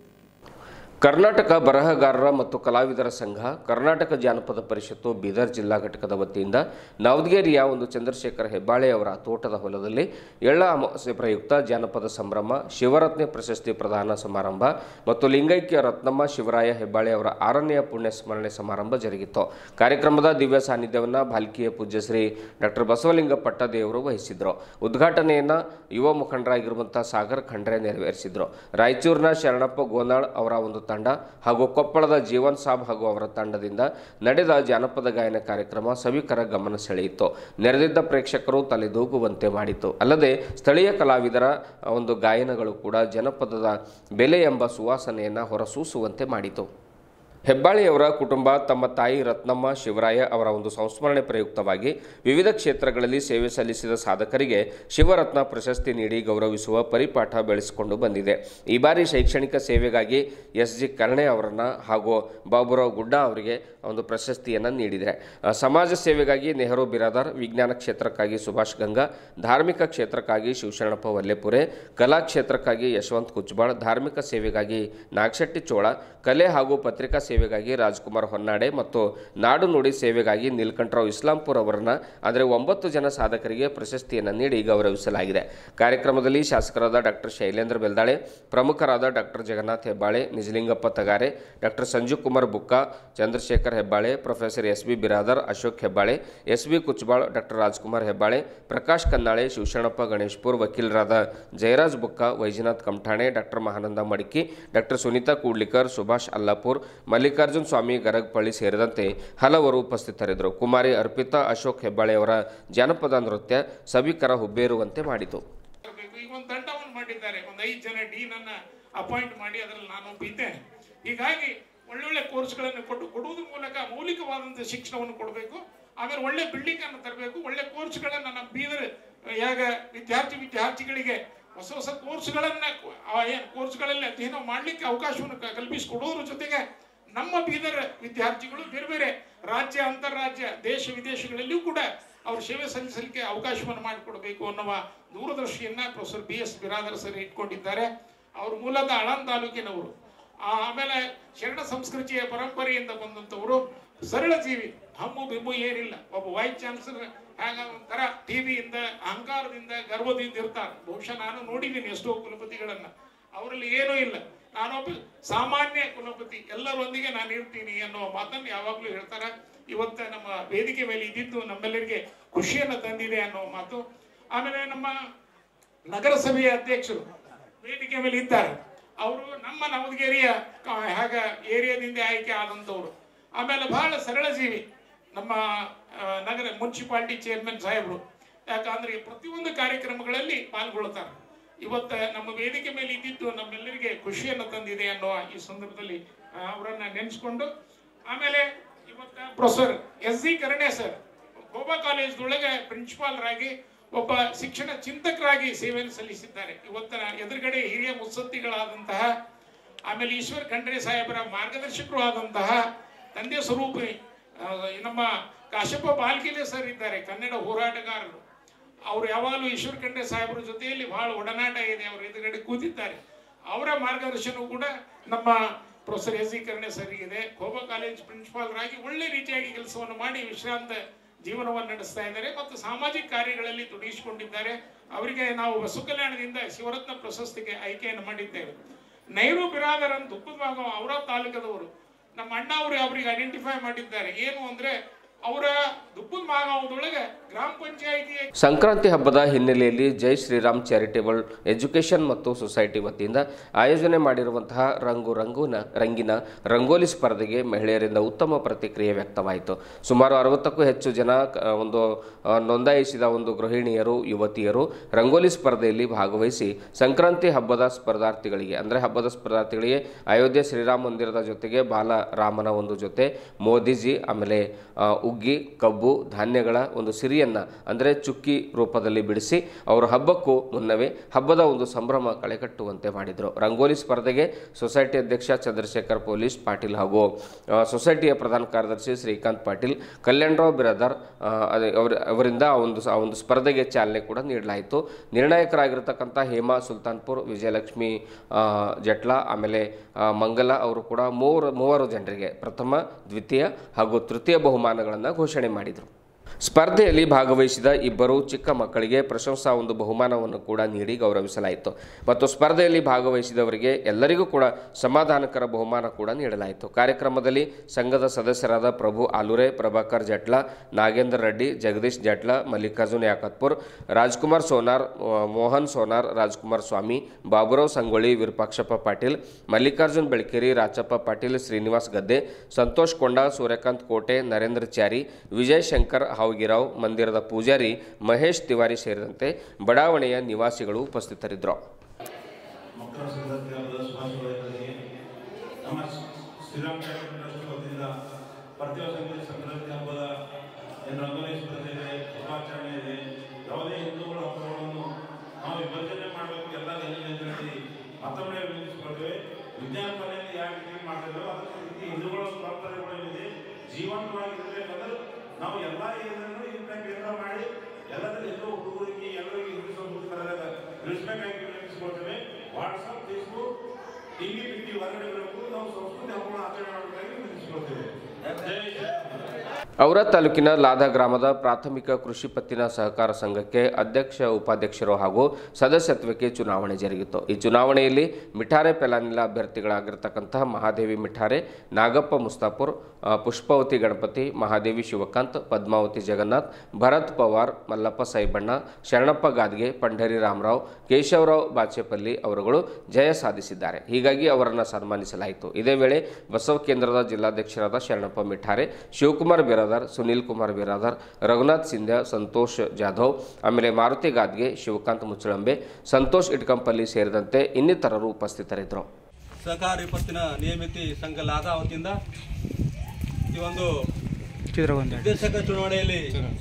ಕರ್ನಾಟಕ ಬರಹಗಾರರ ಮತ್ತು ಕಲಾವಿದರ ಸಂಘ ಕರ್ನಾಟಕ ಜಾನಪದ ಪರಿಷತ್ತು ಬೀದರ್ ಜಿಲ್ಲಾ ಘಟಕದ ವತಿಯಿಂದ ನವದಗೇರಿಯ ಒಂದು ಚಂದ್ರಶೇಖರ ಹೆಬ್ಬಾಳೆ ಅವರ ತೋಟದ ಹೊಲದಲ್ಲಿ ಎಳ್ಳ ಅಮಾವಾಸ್ಯೆ ಪ್ರಯುಕ್ತ ಜಾನಪದ ಸಂಭ್ರಮ ಶಿವರತ್ನ ಪ್ರಶಸ್ತಿ ಪ್ರದಾನ ಸಮಾರಂಭ ಮತ್ತು ಲಿಂಗೈಕ್ಯ ರತ್ನಮ್ಮ ಶಿವರಾಯ ಹೆಬ್ಬಾಳೆ ಅವರ ಆರನೆಯ ಪುಣ್ಯ ಸ್ಮರಣೆ ಸಮಾರಂಭ ಜರುಗಿತು ಕಾರ್ಯಕ್ರಮದ ದಿವ್ಯ ಸಾನ್ನಿಧ್ಯವನ್ನು ಭಾಲ್ಕಿಯ ಪೂಜ್ಯ ಶ್ರೀ ಡಾಕ್ಟರ್ ಬಸವಲಿಂಗ ಪಟ್ಟದೇವರು ವಹಿಸಿದ್ರು ಉದ್ಘಾಟನೆಯನ್ನು ಯುವ ಮುಖಂಡರಾಗಿರುವಂಥ ಸಾಗರ್ ಖಂಡ್ರೆ ನೆರವೇರಿಸಿದ್ರು ರಾಯಚೂರಿನ ಶರಣಪ್ಪ ಗೋನಾಳ್ ಅವರ ಒಂದು ತಂಡ ಹಾಗೂ ಕೊಪ್ಪಳದ ಜೀವನ್ ಸಾಬ್ ಹಾಗೂ ಅವರ ತಂಡದಿಂದ ನಡೆದ ಜಾನಪದ ಗಾಯನ ಕಾರ್ಯಕ್ರಮ ಸಭಿಕರ ಗಮನ ಸೆಳೆಯಿತು ನೆರೆದಿದ್ದ ಪ್ರೇಕ್ಷಕರು ತಲೆದೂಗುವಂತೆ ಮಾಡಿತು ಅಲ್ಲದೆ ಸ್ಥಳೀಯ ಕಲಾವಿದರ ಒಂದು ಗಾಯನಗಳು ಕೂಡ ಜನಪದದ ಬೆಲೆ ಎಂಬ ಸುವಾಸನೆಯನ್ನು ಹೊರಸೂಸುವಂತೆ ಮಾಡಿತು ಹೆಬ್ಬಾಳೆಯವರ ಕುಟುಂಬ ತಮ್ಮ ತಾಯಿ ರತ್ನಮ್ಮ ಶಿವರಾಯ ಅವರ ಒಂದು ಸಂಸ್ಮರಣೆ ಪ್ರಯುಕ್ತವಾಗಿ ವಿವಿಧ ಕ್ಷೇತ್ರಗಳಲ್ಲಿ ಸೇವೆ ಸಲ್ಲಿಸಿದ ಸಾಧಕರಿಗೆ ಶಿವರತ್ನ ಪ್ರಶಸ್ತಿ ನೀಡಿ ಗೌರವಿಸುವ ಪರಿಪಾಠ ಬೆಳೆಸಿಕೊಂಡು ಬಂದಿದೆ ಈ ಬಾರಿ ಶೈಕ್ಷಣಿಕ ಸೇವೆಗಾಗಿ ಎಸ್ ಜಿ ಕರ್ಣೆ ಅವರನ್ನು ಹಾಗೂ ಬಾಬುರಾವ್ ಗುಡ್ಡ ಅವರಿಗೆ ಒಂದು ಪ್ರಶಸ್ತಿಯನ್ನು ನೀಡಿದೆ ಆ, ಸಮಾಜ ಸೇವೆಗಾಗಿ ನೆಹರು ಬಿರಾದಾರ್ ವಿಜ್ಞಾನ ಕ್ಷೇತ್ರಕ್ಕಾಗಿ ಸುಭಾಷ್ ಗಂಗಾ ಧಾರ್ಮಿಕ ಕ್ಷೇತ್ರಕ್ಕಾಗಿ ಶಿವಶರಣಪ್ಪ ವಲ್ಲೆಪುರೆ ಕಲಾ ಕ್ಷೇತ್ರಕ್ಕಾಗಿ ಯಶವಂತ್ ಕುಚ್ಬಾಳ್ ಧಾರ್ಮಿಕ ಸೇವೆಗಾಗಿ ನಾಗಶೆಟ್ಟಿ ಚೋಳ ಕಲೆ ಹಾಗೂ ಪತ್ರಿಕಾ ಸೇವೆಗಾಗಿ ರಾಜ್ಕುಮಾರ್ ಹೊನ್ನಾಡೆ ಮತ್ತು ನಾಡು ನುಡಿ ಸೇವೆಗಾಗಿ ನೀಲಕಂಠರಾವ್ ಇಸ್ಲಾಂಪುರ್ ಅವರನ್ನು ಅಂದರೆ ಒಂಬತ್ತು ಜನ ಸಾಧಕರಿಗೆ ಪ್ರಶಸ್ತಿಯನ್ನು ನೀಡಿ ಗೌರವಿಸಲಾಗಿದೆ ಕಾರ್ಯಕ್ರಮದಲ್ಲಿ ಶಾಸಕರಾದ ಡಾಕ್ಟರ್ ಶೈಲೇಂದ್ರ ಬೆಲ್ದಾಳೆ ಪ್ರಮುಖರಾದ doctor Jagannath Hebbale Nijalingappa Tagare doctor Sanjeev Kumar Bukka Chandrashekhar Hebbale professor S B Biradar Ashok Hebbale S B Kuchbal doctor Rajkumar Hebbale Prakash Kannale Shivasharanappa Ganeshpur ವಕೀಲರಾದ ಜಯರಾಜ್ ಬುಕ್ಕ ವೈಜನಾಥ್ ಕಮಠಾಣೆ ಡಾಕ್ಟರ್ ಮಹಾನಂದ ಮಡಿಕಿ ಡಾಕ್ಟರ್ ಸುನೀತಾ ಕೂಡ್ಲಿಕರ್ ಸುಭಾಷ್ ಅಲ್ಲಾಪುರ್ ಮಲ್ಲಿಕಾರ್ಜುನ್ ಸ್ವಾಮಿ ಗರಗಪಳ್ಳಿ ಸೇರಿದಂತೆ ಹಲವರು ಉಪಸ್ಥಿತರಿದ್ದರು ಕುಮಾರಿ ಅರ್ಪಿತಾ ಅಶೋಕ್ ಹೆಬ್ಬಾಳೆಯವರ ಜಾನಪದ ನೃತ್ಯ ಸಭಿಕರ ಹುಬ್ಬೇರುವಂತೆ ಮಾಡಿತು ಇರಬೇಕು. ಈಗ ಒಂದು ತಂಡವನ್ನು ಮಾಡಿದ್ದಾರೆ ಒಂದು ಐದು ಜನ ಡೀನ್ ಅನ್ನ ಅಪಾಯಿಂಟ್ ಮಾಡಿ ಅದರಲ್ಲಿ ನಾನು ಒಬ್ಬ ಇದ್ದೇನೆ ಹೀಗಾಗಿ ಒಳ್ಳೊಳ್ಳೆ ಕೋರ್ಸ್ಗಳನ್ನು ಕೊಟ್ಟು ಕೊಡುವುದ್ರ ಮೂಲಕ ಮೌಲಿಕವಾದಂಥ ಶಿಕ್ಷಣವನ್ನು ಕೊಡಬೇಕು ಆಮೇಲೆ ಒಳ್ಳೆ ಬಿಲ್ಡಿಂಗ್ ಅನ್ನು ತರಬೇಕು ಒಳ್ಳೆ ಕೋರ್ಸ್ಗಳನ್ನು ನಮ್ಮ ಬೀದರ್ ಯಾಗ ವಿದ್ಯಾರ್ಥಿ ವಿದ್ಯಾರ್ಥಿಗಳಿಗೆ ಹೊಸ ಹೊಸ ಕೋರ್ಸ್ಗಳನ್ನ ಆ ಏನು ಕೋರ್ಸ್ಗಳಲ್ಲಿ ಅಧ್ಯಯನ ಮಾಡಲಿಕ್ಕೆ ಅವಕಾಶವನ್ನು ಕ- ಕಲ್ಪಿಸಿಕೊಡೋದ್ರ ಜೊತೆಗೆ ನಮ್ಮ ಬೀದರ್ ವಿದ್ಯಾರ್ಥಿಗಳು ಬೇರೆ ಬೇರೆ ರಾಜ್ಯ ಅಂತಾರಾಜ್ಯ ದೇಶ ವಿದೇಶಗಳಲ್ಲಿಯೂ ಕೂಡ ಅವರು ಸೇವೆ ಸಲ್ಲಿಸಲಿಕ್ಕೆ ಅವಕಾಶವನ್ನು ಮಾಡಿಕೊಡಬೇಕು ಅನ್ನುವ ದೂರದೃಷ್ಟಿಯನ್ನ professor B S Biradar sir ಇಟ್ಕೊಂಡಿದ್ದಾರೆ ಅವರು ಮೂಲತಃ ಆಳಂದ್ ತಾಲೂಕಿನವರು ಆ- ಆಮೇಲೆ ಶರಣ ಸಂಸ್ಕೃತಿಯ ಪರಂಪರೆಯಿಂದ ಬಂದಂಥವರು ಸರಳ ಜೀವಿ ಹಮ್ಮು ಬಿಮ್ಮು ಏನಿಲ್ಲ ಒಬ್ಬ ವೈಸ್ ಚಾನ್ಸಲರ್ ಹಾಗ ಒಂಥರ ಟಿವಿಯಿಂದ ಅಹಂಕಾರದಿಂದ ಗರ್ವದಿಂದ ಇರ್ತಾರೆ ಬಹುಶಃ ನಾನು ನೋಡಿದ್ದೀನಿ ಎಷ್ಟೋ ಕುಲಪತಿಗಳನ್ನ ಅವರಲ್ಲಿ ಏನೂ ಇಲ್ಲ ನಾನೊಬ್ಬ ಸಾಮಾನ್ಯ ಕುಲಪತಿ ಎಲ್ಲರೊಂದಿಗೆ ನಾನು ಇರ್ತೀನಿ ಅನ್ನೋ ಮಾತನ್ನು ಯಾವಾಗಲೂ ಹೇಳ್ತಾರೆ ಇವತ್ತ ನಮ್ಮ ವೇದಿಕೆ ಮೇಲೆ ಇದ್ದಿದ್ದು ನಮ್ಮೆಲ್ಲರಿಗೆ ಖುಷಿಯನ್ನು ತಂದಿದೆ ಅನ್ನೋ ಮಾತು ಆಮೇಲೆ ನಮ್ಮ ನಗರಸಭೆಯ ಅಧ್ಯಕ್ಷರು ವೇದಿಕೆ ಮೇಲೆ ಇದ್ದಾರೆ ಅವರು ನಮ್ಮ ನವದಗಿರಿಯ ಕ- ಹಾಗ ಏರಿಯಾದಿಂದ ಆಯ್ಕೆ ಆದಂಥವ್ರು ಆಮೇಲೆ ಬಹಳ ಸರಳ ಜೀವಿ ನಮ್ಮ ಆ, ನಗರ ಮುನ್ಸಿಪಾಲಿಟಿ ಚೇರ್ಮನ್ ಸಾಹೇಬರು ಯಾಕಂದ್ರೆ ಪ್ರತಿಯೊಂದು ಕಾರ್ಯಕ್ರಮಗಳಲ್ಲಿ ಪಾಲ್ಗೊಳ್ತಾರೆ ಇವತ್ತ ನಮ್ಮ ವೇದಿಕೆ ಮೇಲೆ ಇದ್ದಿದ್ದು ನಮ್ಮೆಲ್ಲರಿಗೆ ಖುಷಿಯನ್ನು ತಂದಿದೆ ಅನ್ನೋ ಈ ಸಂದರ್ಭದಲ್ಲಿ ಆ, ಅವರನ್ನ ನೆನೆಸ್ಕೊಂಡು ಆಮೇಲೆ ಇವತ್ತ professor S G Karane sir Goa ಕಾಲೇಜ್ದೊಳಗೆ ಪ್ರಿನ್ಸಿಪಾಲ್ರಾಗಿ ಒಬ್ಬ ಶಿಕ್ಷಣ ಚಿಂತಕರಾಗಿ ಸೇವೆಯನ್ನು ಸಲ್ಲಿಸಿದ್ದಾರೆ ಇವತ್ತಿನ ಎದುರುಗಡೆ ಹಿರಿಯ ಮುತ್ಸದ್ದಿಗಳಾದಂತಹ ಆಮೇಲೆ ಈಶ್ವರ್ ಖಂಡ್ರೆ ಸಾಹೇಬರ ಮಾರ್ಗದರ್ಶಕರು ಆದಂತಹ ತಂದೆ ಸ್ವರೂಪಿ ಆ, ನಮ್ಮ ಕಾಶಪ್ಪ ಬಾಲ್ಕಿಲೆ ಸರ್ ಇದ್ದಾರೆ ಕನ್ನಡ ಹೋರಾಟಗಾರರು ಅವರು ಯಾವಾಗಲೂ ಈಶ್ವರ್ ಖಂಡ್ರೆ ಸಾಹೇಬರ ಜೊತೆಯಲ್ಲಿ ಬಹಳ ಒಡನಾಟ ಇದೆ ಅವರು ಎದುರುಗಡೆ ಕೂತಿದ್ದಾರೆ ಅವರ ಮಾರ್ಗದರ್ಶನವೂ ಕೂಡ ನಮ್ಮ ಪ್ರೊಫೆಸರ್ ಎಸ್ ಸಿ ಕರ್ಣೆ ಸರ್ಗಿದೆ ಖೋಬಾ ಕಾಲೇಜ್ ಪ್ರಿನ್ಸಿಪಾಲ್ರಾಗಿ ಒಳ್ಳೆ ರೀತಿಯಾಗಿ ಕೆಲಸವನ್ನು ಮಾಡಿ ವಿಶ್ರಾಂತ ಜೀವನವನ್ನು ನಡೆಸ್ತಾ ಇದ್ದಾರೆ ಮತ್ತು ಸಾಮಾಜಿಕ ಕಾರ್ಯಗಳಲ್ಲಿ ತೊಡಗಿಸಿಕೊಂಡಿದ್ದಾರೆ ಅವರಿಗೆ ನಾವು ಬಸವ ಕಲ್ಯಾಣದಿಂದ ಶಿವರತ್ನ ಪ್ರಶಸ್ತಿಗೆ ಆಯ್ಕೆಯನ್ನು ಮಾಡಿದ್ದೇವೆ ನೈರು ಬಿರಾದರ್ ಅಂತ ದುಃಖದ ಭಾಗ ಅವರ ತಾಲೂಕದವರು ನಮ್ಮ ಅಣ್ಣ ಅವರು ಅವರಿಗೆ ಐಡೆಂಟಿಫೈ ಮಾಡಿದ್ದಾರೆ ಏನು ಅಂದ್ರೆ ಅವರ ದುಪ್ಪದ ಮಾಗಾವದೊಳಗೆ ಗ್ರಾಮ ಪಂಚಾಯಿತಿಯ ಸಂಕ್ರಾಂತಿ ಹಬ್ಬದ ಹಿನ್ನೆಲೆಯಲ್ಲಿ ಜೈ ಶ್ರೀರಾಮ್ ಚಾರಿಟೇಬಲ್ ಎಜುಕೇಷನ್ ಮತ್ತು ಸೊಸೈಟಿ ವತಿಯಿಂದ ಆಯೋಜನೆ ಮಾಡಿರುವಂತಹ ರಂಗು ರಂಗುನ ರಂಗಿನ ರಂಗೋಲಿ ಸ್ಪರ್ಧೆಗೆ ಮಹಿಳೆಯರಿಂದ ಉತ್ತಮ ಪ್ರತಿಕ್ರಿಯೆ ವ್ಯಕ್ತವಾಯಿತು ಸುಮಾರು ಅರವತ್ತಕ್ಕೂ ಹೆಚ್ಚು ಜನ ಕ- ಒಂದು ಆ, ನೋಂದಾಯಿಸಿದ ಒಂದು ಗೃಹಿಣಿಯರು ಯುವತಿಯರು ರಂಗೋಲಿ ಸ್ಪರ್ಧೆಯಲ್ಲಿ ಭಾಗವಹಿಸಿ ಸಂಕ್ರಾಂತಿ ಹಬ್ಬದ ಸ್ಪರ್ಧಾರ್ಥಿಗಳಿಗೆ ಅಂದರೆ ಹಬ್ಬದ ಸ್ಪರ್ಧಾರ್ಥಿಗಳಿಗೆ ಅಯೋಧ್ಯೆ ಶ್ರೀರಾಮ ಮಂದಿರದ ಜೊತೆಗೆ ಬಾಲರಾಮನ ಒಂದು ಜೊತೆ ಮೋದಿಜಿ ಆಮೇಲೆ ಆ, ಹುಗ್ಗಿ ಕಬ್ಬು ಧಾನ್ಯಗಳ ಒಂದು ಸಿರಿಯನ್ನು ಅಂದರೆ ಚುಕ್ಕಿ ರೂಪದಲ್ಲಿ ಬಿಡಿಸಿ ಅವರು ಹಬ್ಬಕ್ಕೂ ಮುನ್ನವೇ ಹಬ್ಬದ ಒಂದು ಸಂಭ್ರಮ ಕಳೆಕಟ್ಟುವಂತೆ ಮಾಡಿದರು ರಂಗೋಲಿ ಸ್ಪರ್ಧೆಗೆ ಸೊಸೈಟಿ ಅಧ್ಯಕ್ಷ ಚಂದ್ರಶೇಖರ್ ಪೊಲೀಸ್ ಪಾಟೀಲ್ ಹಾಗೂ ಆ, ಸೊಸೈಟಿಯ ಪ್ರಧಾನ ಕಾರ್ಯದರ್ಶಿ ಶ್ರೀಕಾಂತ್ ಪಾಟೀಲ್ ಕಲ್ಯಾಣರಾವ್ ಬಿರಾದರ್ ಆ, ಅದೇ ಅವರ ಅವರಿಂದ ಆ ಒಂದು ಆ ಒಂದು ಸ್ಪರ್ಧೆಗೆ ಚಾಲನೆ ಕೂಡ ನೀಡಲಾಯಿತು ನಿರ್ಣಾಯಕರಾಗಿರ್ತಕ್ಕಂಥ ಹೇಮಾ ಸುಲ್ತಾನ್ಪುರ್ ವಿಜಯಲಕ್ಷ್ಮಿ ಆ, ಜಟ್ಲಾ ಆಮೇಲೆ ಆ, ಮಂಗಲ ಅವರು ಕೂಡ ಮೂವರು ಮೂವರು ಜನರಿಗೆ ಪ್ರಥಮ ದ್ವಿತೀಯ ಹಾಗೂ ತೃತೀಯ ಬಹುಮಾನಗಳನ್ನು ಘೋಷಣೆ ಮಾಡಿದರು ಸ್ಪರ್ಧೆಯಲ್ಲಿ ಭಾಗವಹಿಸಿದ ಇಬ್ಬರು ಚಿಕ್ಕ ಮಕ್ಕಳಿಗೆ ಪ್ರಶಂಸಾ ಒಂದು ಬಹುಮಾನವನ್ನು ಕೂಡ ನೀಡಿ ಗೌರವಿಸಲಾಯಿತು ಮತ್ತು ಸ್ಪರ್ಧೆಯಲ್ಲಿ ಭಾಗವಹಿಸಿದವರಿಗೆ ಎಲ್ಲರಿಗೂ ಕೂಡ ಸಮಾಧಾನಕರ ಬಹುಮಾನ ಕೂಡ ನೀಡಲಾಯಿತು ಕಾರ್ಯಕ್ರಮದಲ್ಲಿ ಸಂಘದ ಸದಸ್ಯರಾದ ಪ್ರಭು ಆಲೂರೆ ಪ್ರಭಾಕರ್ ಜಟ್ಲಾ ನಾಗೇಂದ್ರ ರೆಡ್ಡಿ ಜಗದೀಶ್ ಜಟ್ಲಾ ಮಲ್ಲಿಕಾರ್ಜುನ್ ಯಾಕತ್ಪುರ್ ರಾಜ್ಕುಮಾರ್ ಸೋನಾರ್ ಮೋ- ಮೋಹನ್ ಸೋನಾರ್ ರಾಜ್ಕುಮಾರ್ ಸ್ವಾಮಿ ಬಾಬುರಾವ್ ಸಂಗೊಳ್ಳಿ ವಿರೂಪಾಕ್ಷಪ್ಪ ಪಾಟೀಲ್ ಮಲ್ಲಿಕಾರ್ಜುನ್ ಬೆಳಕೇರಿ ರಾಚಪ್ಪ ಪಾಟೀಲ್ ಶ್ರೀನಿವಾಸ್ ಗದ್ದೆ ಸಂತೋಷ್ ಕೊಂಡ ಸೂರ್ಯಕಾಂತ್ ಕೋಟೆ ನರೇಂದ್ರ ಚಾರಿ ವಿಜಯ್ ಶಂಕರ್ ಹಾವಗಿರಾವ್ ಮಂದಿರದ ಪೂಜಾರಿ ಮಹೇಶ್ ತಿವಾರಿ ಸೇರಿದಂತೆ ಬಡಾವಣೆಯ ನಿವಾಸಿಗಳು ಉಪಸ್ಥಿತರಿದ್ದರು ಮಕ್ಕಳ ಸಂಘಕ್ಕೆ ಹಬ್ಬದ ಶುಭಾಶಯಗಳಿಗೆ ನಮ್ಮ ಶ್ರೀರಾಮ್ ಚಾರಿಟಬಲ್ ಟ್ರಸ್ಟ್ ವತಿಯಿಂದ ಪ್ರತಿಯೊಬ್ಬ ಸಂಘದ ಸಂಕ್ರಾಂತಿ ಹಬ್ಬದ ಏನು ರಂಗೋಲಿ ಸ್ಪರ್ಧೆ ಇದೆ ಹಬ್ಬಾಚರಣೆ ಇದೆ ಯಾವುದೇ ಹಿಂದೂಗಳ ಹಬ್ಬಗಳನ್ನು ನಾವು ವಿಭಜನೆ ಮಾಡಬೇಕು ಎಲ್ಲ ಜನರಿಗೆ ಅಂತ ಹೇಳಿ ಮತ್ತೊಮ್ಮೆ ವಿನಿಯೋಗಿಸಿಕೊಳ್ತೇವೆ ವಿಜ್ಞಾನ ಕಲೆಯಲ್ಲಿ ಯಾವ ರೀತಿ ಮಾಡ್ತಿದ್ರು ಅದೇ ರೀತಿ ಹಿಂದೂಗಳ ಪರಂಪರೆಗಳು ಏನಿದೆ ಜೀವಂತವಾಗಿರ್ಬೇಕಂದ್ರೆ ನಾವು ಎಲ್ಲ ಇದನ್ನು ಇದನ್ನ ಕೇಂದ್ರ ಮಾಡಿ ಎಲ್ಲದರಲ್ಲಿ ಎಲ್ಲೋ ಹುಡುಗರಿಗೆ ಎಲ್ಲರಿಗೆ ಇಂಗ್ಲಿಷ್ ಸಂಸ್ಕೃತಿ ಕನ್ನಡ ತಿಳಿಸ್ಬೇಕಾಗಿ ವಿನಂತಿಸಿಕೊಳ್ತೇವೆ ವಾಟ್ಸಪ್ ಫೇಸ್ಬುಕ್ ಟಿವಿ ಪಿಟಿ ಹೊರಗಡೆ ಬರಬೇಕು ನಾವು ಸಂಸ್ಕೃತಿ ಹಬ್ಬಗಳ ಆಚರಣೆ ಮಾಡಬೇಕಾಗಿ ವಿನಂತಿಸಿಕೊಳ್ತೇವೆ ಜೈ ಶ್ರೀರಾಮ್ ಔರ ತಾಲೂಕಿನ ಲಾದ ಗ್ರಾಮದ ಪ್ರಾಥಮಿಕ ಕೃಷಿ ಪತ್ತಿನ ಸಹಕಾರ ಸಂಘಕ್ಕೆ ಅಧ್ಯಕ್ಷ ಉಪಾಧ್ಯಕ್ಷರು ಹಾಗೂ ಸದಸ್ಯತ್ವಕ್ಕೆ ಚುನಾವಣೆ ಜರುಗಿತು ಈ ಚುನಾವಣೆಯಲ್ಲಿ ಮಿಠಾರೆ ಪೆಲಾನಿಲ ಅಭ್ಯರ್ಥಿಗಳಾಗಿರ್ತಕ್ಕಂತಹ ಮಹಾದೇವಿ ಮಿಠಾರೆ ನಾಗಪ್ಪ ಮುಸ್ತಾಪುರ್ ಆ, ಪುಷ್ಪಾವತಿ ಗಣಪತಿ ಮಹಾದೇವಿ ಶಿವಕಾಂತ್ ಪದ್ಮಾವತಿ ಜಗನ್ನಾಥ್ ಭರತ್ ಪವಾರ್ ಮಲ್ಲಪ್ಪ ಸೈಬಣ್ಣ ಶರಣಪ್ಪ ಗಾದ್ಗೆ ಪಂಢರಿ ರಾಮರಾವ್ ಕೇಶವರಾವ್ ಬಾಚೇಪಲ್ಲಿ ಅವರುಗಳು ಜಯ ಸಾಧಿಸಿದ್ದಾರೆ ಹೀಗಾಗಿ ಅವರನ್ನು ಸನ್ಮಾನಿಸಲಾಯಿತು ಇದೇ ವೇಳೆ ಬಸವ ಕೇಂದ್ರದ ಜಿಲ್ಲಾಧ್ಯಕ್ಷರಾದ ಶರಣಪ್ಪ ಮಿಠಾರೆ ಶಿವಕುಮಾರ್ ಬಿರಾದಾರ್ ಸುನೀಲ್ ಕುಮಾರ್ ಬಿರಾದಾರ್ ರಘುನಾಥ್ ಸಿಂಧ್ಯ ಸಂತೋಷ್ ಜಾಧವ್ ಆಮೇಲೆ ಮಾರುತಿ ಗಾದ್ಗೆ ಶಿವಕಾಂತ್ ಮುಚ್ಚಳಂಬೆ ಸಂತೋಷ್ ಇಟ್ಕಂಪಲ್ಲಿ ಸೇರಿದಂತೆ ಇನ್ನಿತರರು ಉಪಸ್ಥಿತರಿದ್ದರು ಸಹಕಾರಿ ಪತ್ತಿನ ನಿಯಮಿತಿ ಸಂಘ ಲಾದ ವತಿಯಿಂದ ಈ ಒಂದು ನಿರ್ದೇಶಕ ಚುನಾವಣೆಯಲ್ಲಿ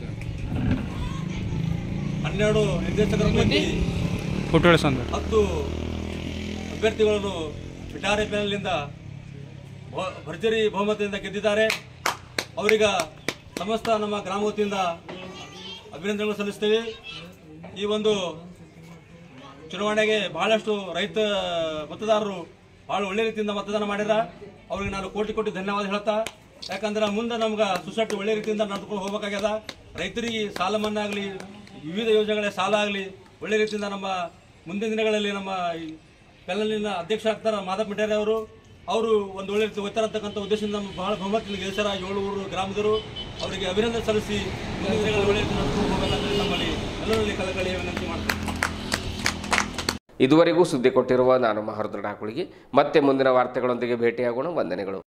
ಹನ್ನೆರಡು ನಿರ್ದೇಶಕರ ಪೈಕಿ ಹತ್ತು ಅಭ್ಯರ್ಥಿಗಳನ್ನು ಬಿಟಾರೆ ಪ್ಯಾನಲ್ನಿಂದ ಭ- ಭರ್ಜರಿ ಬಹುಮತದಿಂದ ಗೆದ್ದಿದ್ದಾರೆ ಅವರೀಗ ಸಮಸ್ತ ನಮ್ಮ ಗ್ರಾಮ ವತಿಯಿಂದ ಅಭಿನಂದನೆಗಳು ಸಲ್ಲಿಸ್ತೇವೆ ಈ ಒಂದು ಚುನಾವಣೆಗೆ ಬಹಳಷ್ಟು ರೈತ ಮತದಾರರು ಬಹಳ ಒಳ್ಳೆ ರೀತಿಯಿಂದ ಮತದಾನ ಮಾಡ್ಯಾರ ಅವ್ರಿಗೆ ನಾನು ಕೋಟಿ ಕೋಟಿ ಧನ್ಯವಾದ ಹೇಳ್ತಾ ಯಾಕಂದ್ರೆ ಮುಂದೆ ನಮ್ಗೆ ಸೊಸೈಟಿ ಒಳ್ಳೆ ರೀತಿಯಿಂದ ನಡೆದುಕೊಂಡು ಹೋಗ್ಬೇಕಾಗ್ಯದ ರೈತರಿಗೆ ಸಾಲ ಮನ್ನಾ ಆಗಲಿ ವಿವಿಧ ಯೋಜನೆಗಳ ಸಾಲ ಆಗಲಿ ಒಳ್ಳೆ ರೀತಿಯಿಂದ ನಮ್ಮ ಮುಂದಿನ ದಿನಗಳಲ್ಲಿ ನಮ್ಮ ಈ ಪ್ಯಾನಲಿನ ಅಧ್ಯಕ್ಷ ಆಗ್ತಾರ ಮಾಧವ್ ಮಿಠಾರಿ ಅವರು ಅವರು ಒಂದು ಒಳ್ಳೆ ರೀತಿ ಒತ್ತರ ಅಂತಕ್ಕಂಥ ಉದ್ದೇಶದಿಂದ ನಮ್ಮ ಬಹಳ ಬಹುಮತದಲ್ಲಿ ಗೆಲ್ಸರ ಏಳು ಊರು ಗ್ರಾಮದವರು ಅವರಿಗೆ ಅಭಿನಂದನೆ ಸಲ್ಲಿಸಿ ಮುಂದಿನ ದಿನಗಳಲ್ಲಿ ಒಳ್ಳೆ ರೀತಿ ನಡೆದುಕೊಂಡು ಹೋಗಬೇಕಂತ ನಮ್ಮಲ್ಲಿ ಎಲ್ಲರಲ್ಲಿ ಕಳಕಳಿಯ ವಿನಂತಿ ಮಾಡ್ತೀನಿ ಇದುವರೆಗೂ ಸುದ್ದಿ ಕೊಟ್ಟಿರುವ ನಾನು ಮಹರ್ದ್ರ ಡಾಕುಳಿಗೆ ಮತ್ತೆ ಮುಂದಿನ ವಾರ್ತೆಗಳೊಂದಿಗೆ ಭೇಟಿಯಾಗೋಣ ವಂದನೆಗಳು